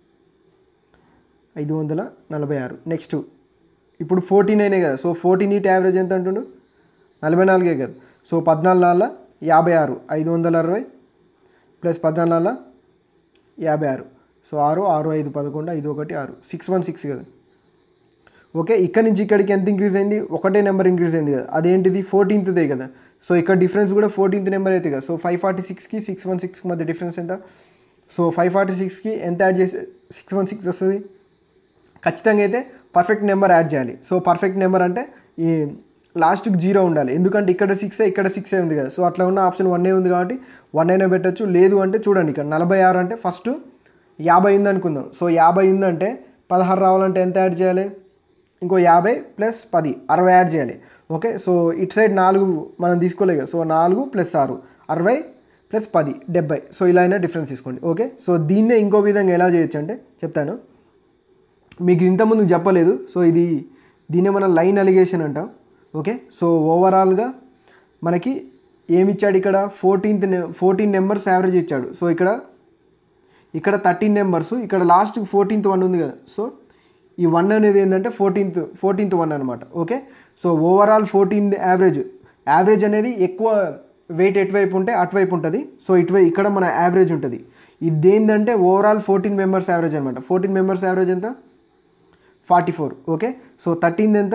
Speaker 1: ఐదు వందల నలభై ఆరు నెక్స్ట్ ఇప్పుడు ఫోర్టీన్ అయినాయి కదా సో ఫోర్టీన్ ఈట్ యావరేజ్ ఎంత అంటుండు నలభై నాలుగే కదా సో పద్నాలుగు నాళ్ళ యాభై ఆరు ఐదు వందల అరవై ప్లస్ పద్నాలుగు నాళ్ళ యాభై ఆరు సో ఆరు ఆరు ఐదు పదకొండు ఐదు ఒకటి ఆరు సిక్స్ వన్ సిక్స్ కదా ఓకే ఇక్కడ నుంచి ఇక్కడికి ఎంత ఇంక్రీజ్ అయింది ఒకటే నెంబర్ ఇంక్రీజ్ అయింది కదా అదేంటిది ఫోర్టీన్త్దే కదా సో ఇక్కడ డిఫరెన్స్ కూడా ఫోర్టీన్త్ నెంబర్ అయితే కదా సో ఫైవ్ ఫార్టీ సిక్స్కి సిక్స్ వన్ సిక్స్కి మధ్య డిఫరెన్స్ ఎంత సో ఫైవ్ ఫార్టీ సిక్స్కి ఎంత యాడ్ చేసి సిక్స్ వన్ సిక్స్ వస్తుంది ఖచ్చితంగా అయితే పర్ఫెక్ట్ నెంబర్ యాడ్ చేయాలి సో పర్ఫెక్ట్ నెంబర్ అంటే ఈ లాస్ట్కి జీరో ఉండాలి ఎందుకంటే ఇక్కడ సిక్స్ ఇక్కడ సిక్స్ ఉంది కదా సో అట్లా ఉన్న ఆప్షన్ వన్ ఉంది కాబట్టి వన్ అయినా పెట్టచ్చు లేదు అంటే చూడండి ఇక్కడ నలభై ఆరు అంటే ఫస్ట్ యాభై ఉంది అనుకుందాం సో యాభై ఉందంటే పదహారు రావాలంటే ఎంత యాడ్ చేయాలి ఇంకో యాభై ప్లస్ పది అరవై యాడ్ చేయాలి ఓకే సో ఇటు సైడ్ నాలుగు మనం తీసుకోలేదు కదా సో నాలుగు ప్లస్ ఆరు అరవై ప్లస్ పది డెబ్బై సో ఇలా అయినా డిఫరెన్స్ తీసుకోండి ఓకే సో దీన్నే ఇంకో విధంగా ఎలా చేయొచ్చు అంటే చెప్తాను మీకు ఇంతకుముందు చెప్పలేదు సో ఇది దీన్నే మనం లైన్ అలిగేషన్ అంటాం ఓకే సో ఓవరాల్గా మనకి ఏమి ఇచ్చాడు ఇక్కడ ఫోర్టీన్త్ ఫోర్టీన్ నెంబర్స్ యావరేజ్ ఇచ్చాడు సో ఇక్కడ ఇక్కడ థర్టీన్ నెంబర్స్ ఇక్కడ లాస్ట్ ఫోర్టీన్త్ వన్ ఉంది కదా సో ఈ వన్ అనేది ఏంటంటే ఫోర్టీన్త్ ఫోర్టీన్త్ వన్ అనమాట okay so overall fourteen average average అనేది ఎక్కువ వెయిట్ ఎటువైపు ఉంటే అటువైపు ఉంటుంది సో ఇటువై ఇక్కడ మన యావరేజ్ ఉంటుంది ఇది ఏంటంటే ఓవరాల్ ఫోర్టీన్ మెంబర్స్ యావరేజ్ అనమాట ఫోర్టీన్ మెంబర్స్ యావరేజ్ ఎంత forty four okay so thirteen ఎంత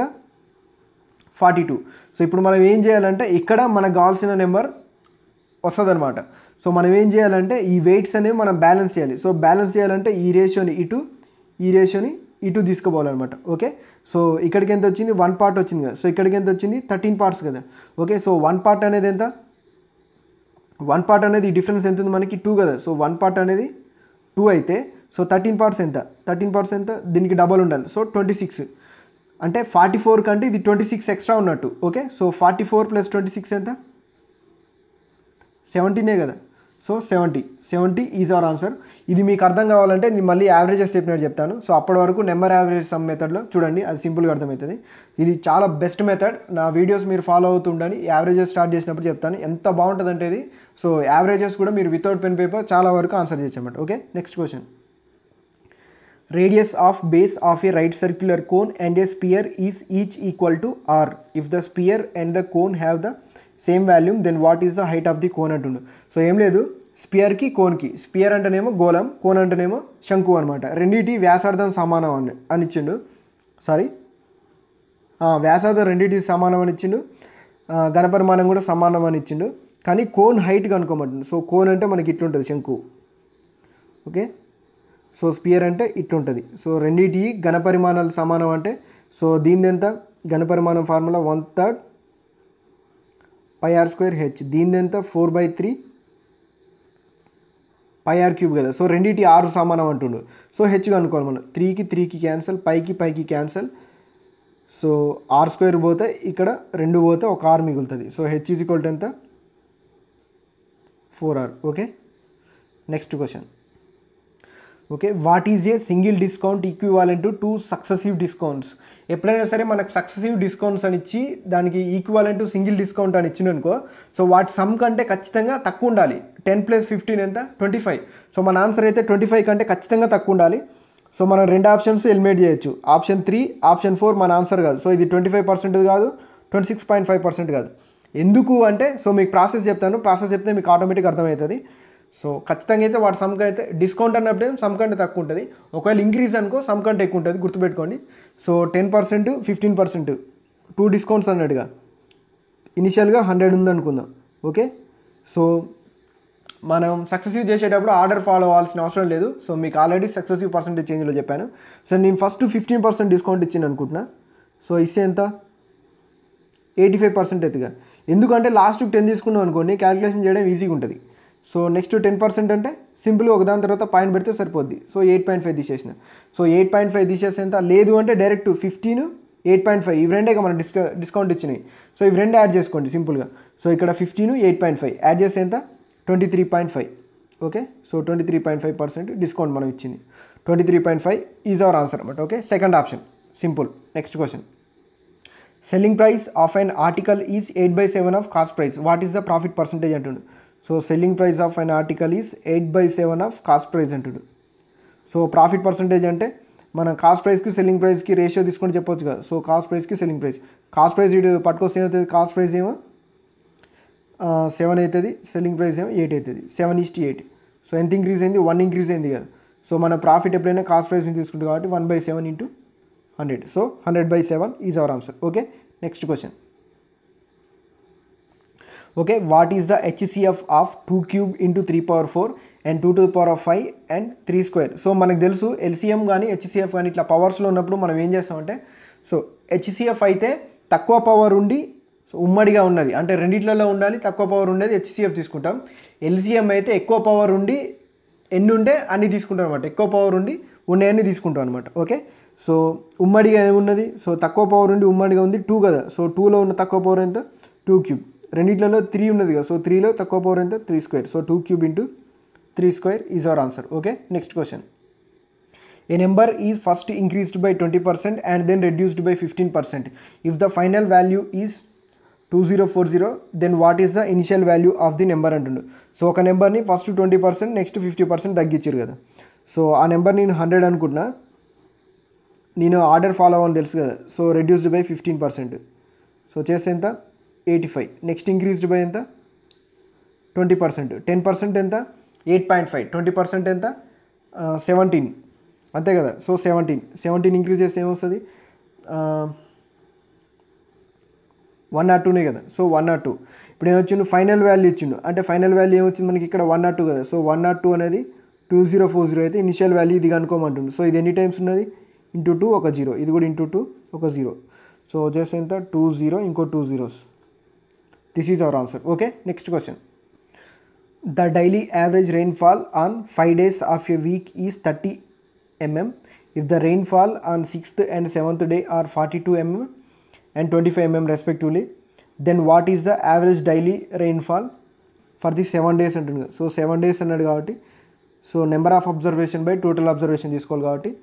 Speaker 1: ఫార్టీ టూ సో ఇప్పుడు మనం ఏం చేయాలంటే ఇక్కడ మనకు కావాల్సిన నెంబర్ వస్తుంది అనమాట సో మనం ఏం చేయాలంటే ఈ వెయిట్స్ అనేవి మనం బ్యాలెన్స్ చేయాలి సో బ్యాలెన్స్ చేయాలంటే ఈ రేషియోని ఇటు ఈ రేషియోని ఇటు తీసుకుపోవాలన్నమాట ఓకే సో ఇక్కడికి ఎంత వచ్చింది వన్ పార్ట్ వచ్చింది కదా సో ఇక్కడికి ఎంత వచ్చింది థర్టీన్ పార్ట్స్ కదా ఓకే సో వన్ పార్ట్ అనేది ఎంత వన్ పార్ట్ అనేది డిఫరెన్స్ ఎంత ఉంది మనకి టూ కదా సో వన్ పార్ట్ అనేది టూ అయితే సో థర్టీన్ పార్ట్స్ ఎంత థర్టీన్ పార్ట్స్ ఎంత దీనికి డబల్ ఉండాలి సో ట్వంటీ సిక్స్ అంటే ఫార్టీ ఫోర్ కంటే ఇది ట్వంటీ సిక్స్ ఎక్స్ట్రా ఉన్నట్టు okay so forty four plus twenty six ఎంత సెవెంటీనే కదా so seventy seventy is our answer ఇది మీకు అర్థం కావాలంటే నేను మళ్ళీ యావరేజెస్ చెప్పినట్టు చెప్తాను సో అప్పటి వరకు నెంబర్ యావరేజ్ సమ్ మెథడ్లో చూడండి అది సింపుల్గా అర్థమవుతుంది ఇది చాలా బెస్ట్ మెథడ్ నా వీడియోస్ మీరు ఫాలో అవుతుండని యావరేజెస్ స్టార్ట్ చేసినప్పుడు చెప్తాను ఎంత బాగుంటుంది అంటే ఇది సో యావరేజెస్ కూడా మీరు వితౌట్ పెన్ పేపర్ చాలా వరకు ఆన్సర్ చేయొచ్చన్నమాట okay next question radius of base of a right circular cone and a sphere is each equal to r if the sphere and the cone have the same volume then what is the height of the cone అంటుండు so ఏం లేదు స్పియర్కి కోన్కి spear అంటేనేమో గోళం cone అంటేనేమో శంకు అనమాట రెండింటి వ్యాసార్థం సమానం అని అని ఇచ్చిండు సారీ వ్యాసార్థం రెండింటి సమానం అని ఇచ్చిండు ఆ, ఘనపరిమాణం కూడా సమానం అని ఇచ్చిండు కానీ కోన్ హైట్ కనుక్కోమంటుండు సో కోన్ అంటే మనకి ఇట్లుంటుంది శంకు ఓకే సో స్పియర్ అంటే ఇట్లుంటుంది సో రెండింటి ఘనపరిమాణాలు సమానం అంటే సో దీని ఎంత ఘనపరిమాణం formula one third pi r square h దీని ఎంత four by three pi are cube కదా సో రెండింటి ఆరు సమానం అంటుండు సో హెచ్ కనుక్కోవాలి మనం త్రీకి త్రీకి క్యాన్సల్ పైకి పైకి క్యాన్సల్ సో ఆర్ స్క్వేర్ పోతే ఇక్కడ రెండు పోతే ఒక ఆర్ మిగులుతుంది so h is equal to ఎంత four r okay next question okay what is a single discount equivalent to two successive discounts ఎప్పుడైనా సరే మనకు సక్సెసివ్ డిస్కౌంట్స్ అని ఇచ్చి దానికి ఈక్వాలెంట్ టు సింగిల్ డిస్కౌంట్ అని ఇచ్చిండు అనుకో సో వాటి సమ్ కంటే ఖచ్చితంగా తక్కువ ఉండాలి టెన్ ప్లస్ ఫిఫ్టీన్ ఎంత ట్వంటీ ఫైవ్ సో మన ఆన్సర్ అయితే ట్వంటీ ఫైవ్ కంటే ఖచ్చితంగా తక్కువ ఉండాలి సో మనం రెండు ఆప్షన్స్ ఎలిమినేట్ చేయొచ్చు ఆప్షన్ త్రీ ఆప్షన్ ఫోర్ మన ఆన్సర్ కాదు సో ఇది ట్వంటీ ఫైవ్ పర్సెంట్ కాదు twenty six point five percent కాదు ఎందుకు అంటే సో మీకు ప్రాసెస్ చెప్తాను ప్రాసెస్ చెప్తే మీకు ఆటోమేటిక్ అర్థమవుతుంది సో ఖచ్చితంగా అయితే వాటి సమ్ అయితే డిస్కౌంట్ అన్నప్పుడు సమ్ కంటే తక్కువ ఉంటుంది ఒకవేళ ఇంక్రీజ్ అనుకో సమ్ కంటే ఎక్కువ ఉంటుంది గుర్తుపెట్టుకోండి so ten percent fifteen percent two discounts అన్నట్టుగా ఇనిషియల్గా హండ్రెడ్ ఉంది అనుకుందాం ఓకే సో మనం సక్సెసివ్ చేసేటప్పుడు ఆర్డర్ ఫాలో అవ్వాల్సిన అవసరం లేదు సో మీకు ఆల్రెడీ సక్సెసివ్ పర్సెంటేజ్ చేంజ్లో చెప్పాను సో నేను ఫస్ట్ ఫిఫ్టీన్ పర్సెంట్ డిస్కౌంట్ ఇచ్చింది అనుకుంటున్నా సో ఇస్తే ఎంత ఎయిటీ ఫైవ్ పర్సెంట్ ఎత్తుగా ఎందుకంటే లాస్ట్ టెన్ తీసుకున్నాం అనుకోండి క్యాలిక్యులేషన్ చేయడం ఈజీగా ఉంటుంది సో నెక్స్ట్ టెన్ పర్సెంట్ అంటే సింపుల్గా ఒకదాని తర్వాత పాయింట్ పెడితే సరిపోద్ది సో ఎయిట్ పాయింట్ ఫైవ్ తీసేసిన సో ఎయిట్ పాయింట్ ఫైవ్ తీసేస్తే ఎంత లేదు అంటే direct fifteen eight point five ఇవి రెండే మనం డిస్క డిస్కౌంట్ ఇచ్చినాయి సో ఇవి రెండు యాడ్ చేసుకోండి సింపుల్గా సో ఇక్కడ fifteen eight point five add చేస్తే ఎంత twenty three point five okay so twenty three point five percent discount మనం ఇచ్చింది twenty three point five is our answer అనమాట okay second option simple next question selling price of an article is eight by seven of cost price what is the profit percentage అంటుండు so selling price of an article is eight by seven of cost price అంటుడు so profit percentage అంటే మన cost ప్రైస్కి selling ప్రైస్కి ratio తీసుకొని చెప్పొచ్చు కదా so cost ప్రైస్కి selling price cost price ఇటు పట్టుకొస్తే ఏమవుతుంది కాస్ట్ ప్రైస్ ఏమో సెవెన్ అవుతుంది సెల్లింగ్ ప్రైస్ ఏమో ఎయిట్ అవుతుంది సెవెన్ ఈస్ట్ ఎయిట్ సో ఎంత ఇంక్రీజ్ అయింది వన్ ఇంక్రీజ్ అయింది కదా సో మన ప్రాఫిట్ ఎప్పుడైనా కాస్ట్ ప్రైస్ తీసుకుంటాం కాబట్టి one by seven into hundred so hundred by seven is our answer okay next question okay what is the HCF of two cube into three power four and two to power of five and three square so మనకు తెలుసు LCM కానీ HCF కానీ ఇట్లా పవర్స్లో ఉన్నప్పుడు మనం ఏం చేస్తామంటే so HCF అయితే తక్కువ పవర్ ఉండి సో ఉమ్మడిగా ఉన్నది అంటే రెండిట్లలో ఉండాలి తక్కువ పవర్ ఉండేది హెచ్సిఎఫ్ తీసుకుంటాం ఎల్సిఎం అయితే ఎక్కువ పవర్ ఉండి ఎన్ని ఉంటే అన్ని తీసుకుంటాం అనమాట ఎక్కువ పవర్ ఉండి ఉన్నాయన్ని తీసుకుంటాం అనమాట ఓకే సో ఉమ్మడిగా ఏమున్నది సో తక్కువ పవర్ ఉండి ఉమ్మడిగా ఉంది టూ కదా సో టూలో ఉన్న తక్కువ పవర్ ఎంత టూ క్యూబ్ రెండిట్లలో త్రీ ఉన్నది కదా సో త్రీలో తక్కువ పవర్ ఎంత three square so two cube into three square is our answer okay next question A number is first increased by 20% and then reduced by 15%. If the final value is 2040, then what is the initial value of the number అంటుండు so ఒక నెంబర్ని first twenty percent next fifty percent తగ్గించారు కదా so ఆ number నేను hundred అనుకుంటున్నా నేను order follow అవ్వని తెలుసు కదా so reduced by fifteen percent so చేస్తే ఎంత eighty five next increased by ఎంత ట్వంటీ పర్సెంట్ టెన్ పర్సెంట్ ఎంత eight point five twenty percent ఎంత సెవెంటీన్ అంతే కదా సో సెవెంటీన్ సెవెంటీన్ ఇంక్రీజ్ చేస్తే ఏమొస్తుంది వన్ నాట్ టూనే కదా సో వన్ నాట్ టూ ఇప్పుడు ఏమొచ్చిండు ఫైనల్ వాల్యూ ఇచ్చిండు అంటే ఫైనల్ వాల్యూ ఏమొచ్చింది మనకి ఇక్కడ వన్ నాట్ టూ కదా సో వన్ నాట్ టూ అనేది టూ జీరో ఫోర్ జీరో అయితే ఇనిషియల్ వాల్యూ ఇది కనుక్కోమంటుంది సో ఇది ఎన్ని టైమ్స్ ఉన్నది ఇంటూ టూ ఒక జీరో ఇది కూడా ఇంటూ టూ ఒక జీరో సో వచ్చేసి ఎంత టూ జీరో ఇంకో two zeros this is our answer okay next question The daily average rainfall on 5 days of a week is 30 mm. If the rainfall on 6th and 7th day are 42 mm and 25 mm respectively, then what is the average daily rainfall for the 7 days అంటుంది so seven days అన్నాడు కాబట్టి so number of observation by total observation తీసుకోవాలి కాబట్టి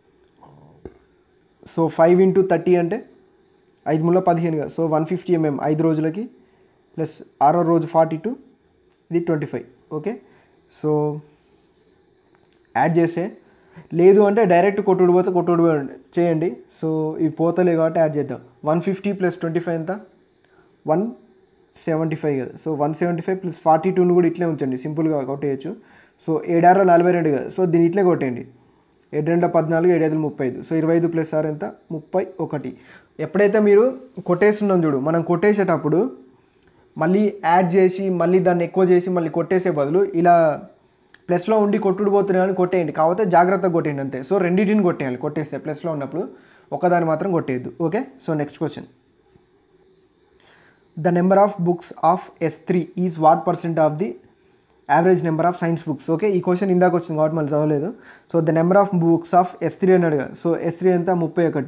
Speaker 1: so five into thirty అంటే ఐదు ముళ్ళ పదిహేను కదా సో వన్ ఫిఫ్టీ ఎంఎం ఐదు రోజులకి ప్లస్ ఆరో రోజు ఫార్టీ టూ ఇది twenty five okay so add చేస్తే లేదు అంటే డైరెక్ట్ కొట్టుడు పోతే కొట్టుడు చేయండి సో ఇవి పోతలే కాబట్టి యాడ్ చేద్దాం one fifty plus twenty five ఎంత వన్ సెవెంటీ ఫైవ్ కదా so one seventy five plus forty టూని కూడా ఇట్లే ఉంచండి సింపుల్గా కొట్టేయచ్చు సో ఏడారు నలభై రెండు కదా సో దీన్ని ఇట్లే కొట్టేయండి ఏడు రెండు పద్నాలుగు ఏడు ఐదు ముప్పై ఐదు సో ఇరవై ఐదు ప్లస్ ఆరు ఎంత ముప్పై ఒకటి ఎప్పుడైతే మీరు కొట్టేస్తున్నాం చూడు మనం కొట్టేసేటప్పుడు మళ్ళీ యాడ్ చేసి మళ్ళీ దాన్ని ఎక్కువ చేసి మళ్ళీ కొట్టేసే బదులు ఇలా ప్లస్లో ఉండి కొట్టుడు పోతున్నాయి అని కొట్టేయండి కాకపోతే జాగ్రత్తగా కొట్టేయండి అంతే సో రెండింటిని కొట్టేయాలి కొట్టేస్తే ప్లస్లో ఉన్నప్పుడు ఒకదాన్ని మాత్రం కొట్టేయద్దు okay so next question the number of books of S three is what percent of the average number of science books okay ఈ క్వశ్చన్ ఇందాక వచ్చింది కాబట్టి మళ్ళీ చదవలేదు so the number of books of S three అన్నాడు కదా so yes three ఎంత ముప్పై ఒకటి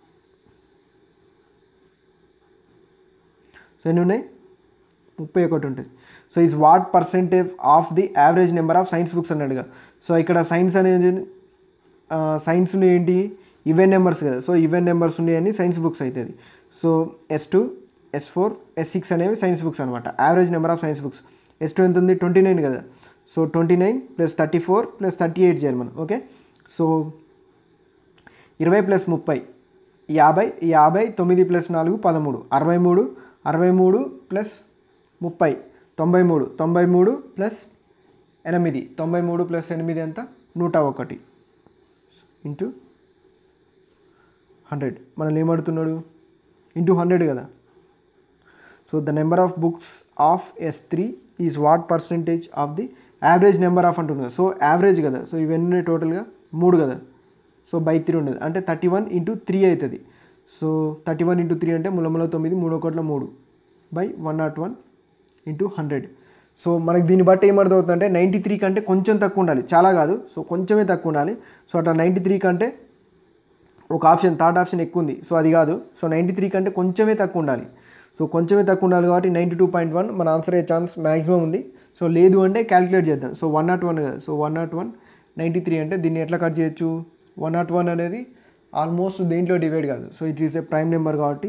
Speaker 1: సో ఎన్ని ఉన్నాయి ముప్పై ఒకటి ఉంటుంది so is what percentage of the average number of science books అన్నాడుగా సో ఇక్కడ సైన్స్ అనేది సైన్స్ ఏంటి ఈవెన్ నెంబర్స్ కదా సో ఈవెన్ నెంబర్స్ ఉన్నాయని సైన్స్ బుక్స్ అవుతుంది so S two S four S six అనేవి సైన్స్ బుక్స్ అనమాట average number of science books S two ఎంత ఉంది ట్వంటీ నైన్ కదా so twenty nine plus thirty four plus thirty eight చేయాలి మనం okay so ఇరవై plus ముప్పై యాభై యాభై తొమ్మిది ప్లస్ నాలుగు పదమూడు అరవై మూడు అరవై మూడు ప్లస్ ముప్పై తొంభై మూడు తొంభై మూడు ప్లస్ ఎనిమిది తొంభై మూడు ప్లస్ ఎనిమిది ఎంత నూట ఒకటి ఇంటూ హండ్రెడ్ మనల్ని ఏమడుతున్నాడు ఇంటూ హండ్రెడ్ కదా so the number of books of S three is what percentage of the average number of అంటున్నారు సో యావరేజ్ కదా సో ఇవన్నీ టోటల్గా మూడు కదా సో బై త్రీ ఉండదు అంటే థర్టీ వన్ ఇంటూ త్రీ అవుతుంది so thirty one into three అంటే ములముల తొమ్మిది మూడు ఒకట్ల మూడు by one naught one into hundred so మనకి దీన్ని బట్టి ఏమర్థమవుతుందంటే నైంటీ త్రీ కంటే కొంచెం తక్కువ ఉండాలి చాలా కాదు సో కొంచెమే తక్కువ ఉండాలి సో అట్లా నైంటీ త్రీ కంటే ఒక ఆప్షన్ థర్డ్ ఆప్షన్ ఎక్కువ ఉంది సో అది కాదు సో నైంటీ త్రీ కంటే కొంచెమే తక్కువ ఉండాలి సో కొంచెమే తక్కువ ఉండాలి కాబట్టి నైంటీ టూ పాయింట్ వన్ మన ఆన్సర్ అయ్యే ఛాన్స్ మ్యాక్సిమం ఉంది సో లేదు అంటే క్యాలిక్యులేట్ చేద్దాం సో వన్ నాట్ వన్ కదా so one naught one ninety three అంటే దీన్ని ఎట్లా కట్ చేయొచ్చు వన్ నాట్ వన్ అనేది ఆల్మోస్ట్ దేంట్లో డివైడ్ కాదు so it is a prime number కాబట్టి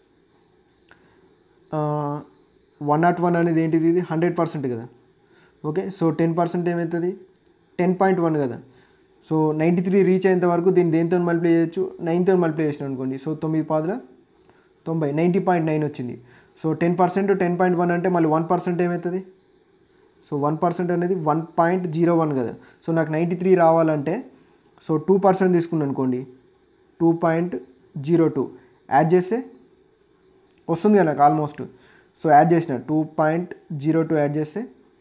Speaker 1: వన్ నాట్ వన్ అనేది ఏంటిది ఇది హండ్రెడ్ పర్సెంట్ కదా ఓకే సో టెన్ పర్సెంట్ ఏమవుతుంది టెన్ పాయింట్ వన్ కదా సో నైంటీ త్రీ రీచ్ అయ్యేంత వరకు దీన్ని దేంతో మల్టిప్లై చేయొచ్చు నైన్తో మల్టిప్లై చేసినాం అనుకోండి సో తొమ్మిది పాదుల తొంభై నైంటీ పాయింట్ నైన్ వచ్చింది so ten percent ten point one అంటే మళ్ళీ వన్ పర్సెంట్ ఏమవుతుంది సో వన్ పర్సెంట్ అనేది వన్ పాయింట్ జీరో వన్ కదా సో నాకు నైంటీ త్రీ రావాలంటే సో టూ పర్సెంట్ తీసుకున్నాను అనుకోండి two point zero two add చేస్తే వస్తుంది కదా నాకు ఆల్మోస్ట్ సో యాడ్ చేసిన two point zero two add చేస్తే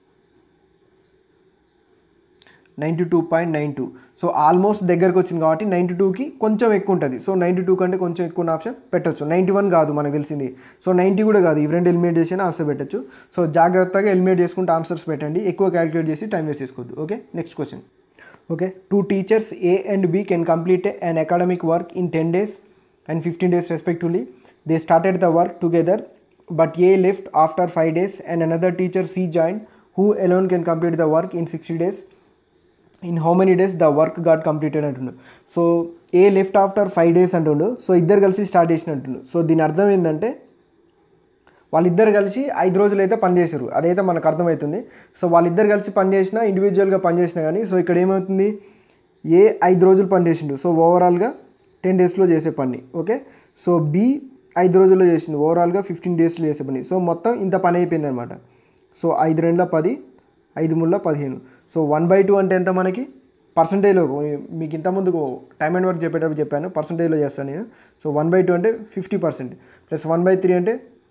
Speaker 1: ninety two point nine two so almost దగ్గరకు వచ్చింది కాబట్టి నైంటీ టూకి కొంచెం ఎక్కువ ఉంటుంది సో నైంటీ టూ కంటే కొంచెం ఎక్కువ ఆప్షన్ పెట్టొచ్చు నైంటీ వన్ కాదు మనకు తెలిసింది సో నైంటీ కూడా కాదు ఇవి రెండు ఎలిమినేట్ చేసి ఆన్సర్ పెట్టచ్చు సో జాగ్రత్తగా ఎలిమినేట్ చేసుకుంటే ఆన్సర్స్ పెట్టండి ఎక్కువ క్యాలిక్యులేట్ చేసి టైం వేస్ట్ చేసుకోవద్దు okay next question okay two teachers A and B can complete an academic work in ten days and fifteen days respectively they started the work together but A left after five days and another teacher C join who alone can complete the work in sixty days in how many days the work got completed అంటుండు so A left after five days అంటుండు so ఇద్దరు కలిసి start చేసినట్టుండు so దీని అర్థం ఏంటంటే వాళ్ళిద్దరు కలిసి ఐదు రోజులు అయితే పనిచేశారు అదైతే మనకు అర్థమవుతుంది సో వాళ్ళిద్దరు కలిసి పనిచేసినా ఇండివిజువల్గా పనిచేసినా కానీ సో ఇక్కడ ఏమవుతుంది ఏ ఐదు రోజులు పనిచేసిండు సో ఓవరాల్గా టెన్ డేస్లో చేసే పని ఓకే సో బి ఐదు రోజుల్లో చేసింది ఓవరాల్గా ఫిఫ్టీన్ డేస్లో చేసే పని సో మొత్తం ఇంత పని అయిపోయింది అనమాట సో ఐదు రెండుల పది ఐదు ముళ్ళ పదిహేను సో వన్ బై టూ అంటే ఎంత మనకి పర్సంటేజ్లో మీకు ఇంతకుముందు టైం అండ్ వర్క్ చెప్పేటప్పుడు చెప్పాను పర్సంటేజ్లో చేస్తాను నేను సో వన్ బై టూ అంటే fifty percent plus one by three అంటే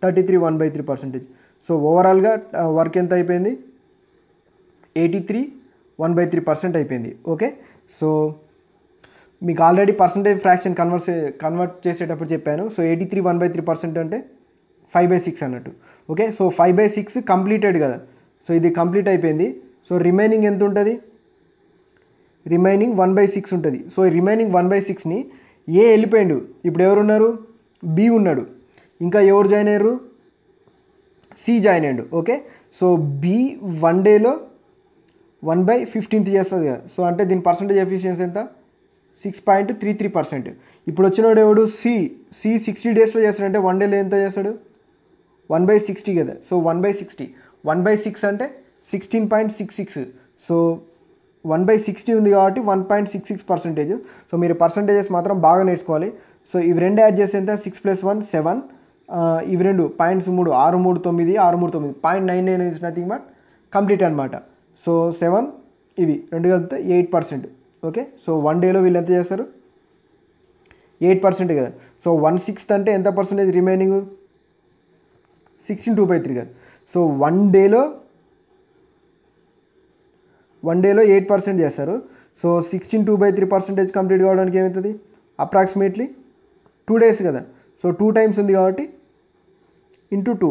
Speaker 1: thirty three one by three percentage so ఓవరాల్గా వర్క్ ఎంత అయిపోయింది eighty three one by three percent అయిపోయింది ఓకే సో మీకు already percentage fraction convert convert చేసేటప్పుడు చెప్పాను so eighty three one by three percent అంటే five by six అన్నట్టు okay so five by six completed కదా సో ఇది కంప్లీట్ అయిపోయింది so remaining ఎంత ఉంటుంది రిమైనింగ్ వన్ బై సిక్స్ ఉంటుంది సో రిమైనింగ్ వన్ బై సిక్స్ని ఏ వెళ్ళిపోయిండు ఇప్పుడు ఎవరు ఉన్నారు బి ఉన్నాడు ఇంకా ఎవరు జాయిన్ అయ్యారు సి జాయిన్ అయ్యాడు ఓకే సో బి వన్ డేలో వన్ బై ఫిఫ్టీన్త్ చేస్తుంది కదా సో అంటే దీని పర్సంటేజ్ ఎఫిషియన్సీ ఎంత six point three three percent ఇప్పుడు వచ్చినవాడు ఎవడు సి సి సిక్స్టీ డేస్లో చేస్తాడంటే వన్ డేలో ఎంత చేస్తాడు వన్ బై సిక్స్టీ కదా so one by sixty one by six అంటే sixteen point six six so one by sixty ఉంది కాబట్టి one point six six percentage so మీరు పర్సంటేజెస్ మాత్రం బాగా నేర్చుకోవాలి సో ఇవి రెండు యాడ్ చేస్తే ఎంత సిక్స్ ప్లస్ వన్ సెవెన్ ఇవి రెండు పాయింట్స్ మూడు ఆరు మూడు తొమ్మిది ఆరు మూడు తొమ్మిది point nine nine is nothing but complete అనమాట సో సెవెన్ ఇవి రెండు కలిపితే eight percent okay so one డేలో వీళ్ళు ఎంత చేస్తారు ఎయిట్ పర్సెంట్ కదా సో వన్ సిక్స్త్ అంటే ఎంత percentage remaining sixteen two by three కదా సో వన్ డేలో వన్ డేలో ఎయిట్ పర్సెంట్ చేస్తారు so sixteen two by three percentage complete కావడానికి ఏమవుతుంది అప్రాక్సిమేట్లీ టూ డేస్ కదా సో టూ టైమ్స్ ఉంది కాబట్టి into two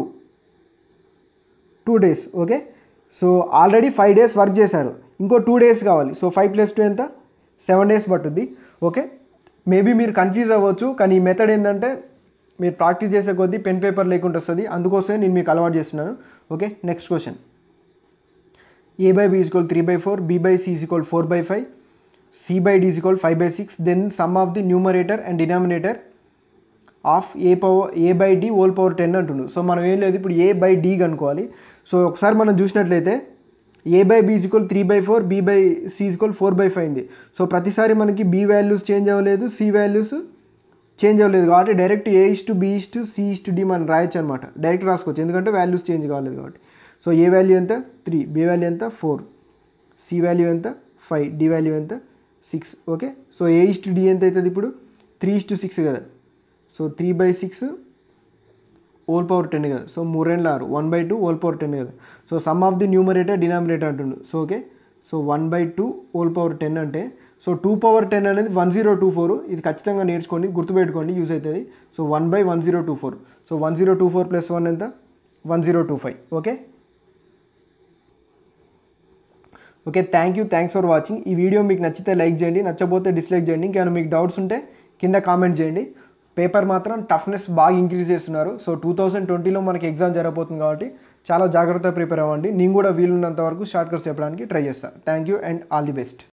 Speaker 1: two days okay so already five days work చేశారు ఇంకో టూ డేస్ కావాలి సో ఫైవ్ ప్లస్ టూ ఎంత సెవెన్ డేస్ పట్టుద్ది ఓకే మేబీ మీరు కన్ఫ్యూజ్ అవ్వచ్చు కానీ ఈ మెథడ్ ఏంటంటే మీరు ప్రాక్టీస్ చేసే కొద్దీ పెన్ పేపర్ లేకుండా వస్తుంది అందుకోసమే నేను మీకు అలవాటు చేస్తున్నాను okay next question A by B is equal three by four B by C is equal four by five C by D is equal five by six then sum of the numerator and denominator of A power A by D whole power ten అంటుండు so మనం ఏం లేదు ఇప్పుడు A by D కనుక్కోవాలి so ఒకసారి మనం చూసినట్లయితే A by B is equal three by four B by C is equal four by five ఉంది సో ప్రతిసారి మనకి బి వాల్యూస్ చేంజ్ అవ్వలేదు సి వాల్యూస్ చేంజ్ అవ్వలేదు కాబట్టి direct A is to B is to C is to D మనం రాయొచ్చు అనమాట direct రాసుకోవచ్చు ఎందుకంటే వాల్యూస్ చేంజ్ కాలేదు కాబట్టి సో ఏ వాల్యూ ఎంత త్రీ బి వాల్యూ ఎంత ఫోర్ సి వాల్యూ ఎంత ఫైవ్ డి వాల్యూ ఎంత six okay so A is to D ఎంత అవుతుంది ఇప్పుడు త్రీ ఇస్ టు సిక్స్ కదా so three by six whole power ten కదా సో మూడు రెండు ఆరు one by two whole power ten కదా so sum of the numerator denominator అంటుండు so okay so one by two whole power ten అంటే so two power ten అనేది one zero two four ఇది ఖచ్చితంగా నేర్చుకోండి గుర్తుపెట్టుకోండి యూజ్ అవుతుంది so one by one zero two four so one zero two four plus one ఎంత one zero two five okay okay thank you thanks for watching ఈ video మీకు నచ్చితే like చేయండి నచ్చకపోతే డిస్లైక్ చేయండి ఇంకేమైనా మీకు డౌట్స్ ఉంటే కింద కామెంట్ చేయండి పేపర్ మాత్రం టఫ్నెస్ బాగా ఇంక్రీజ్ చేస్తున్నారు సో టూ థౌసండ్ ట్వంటీలో మనకి ఎగ్జామ్ జరగబోతుంది కాబట్టి చాలా జాగ్రత్తగా ప్రిపేర్ అవ్వండి నేను కూడా వీలున్నంత వరకు షార్ట్ కట్స్ చెప్పడానికి ట్రై చేస్తాను thank you and all the best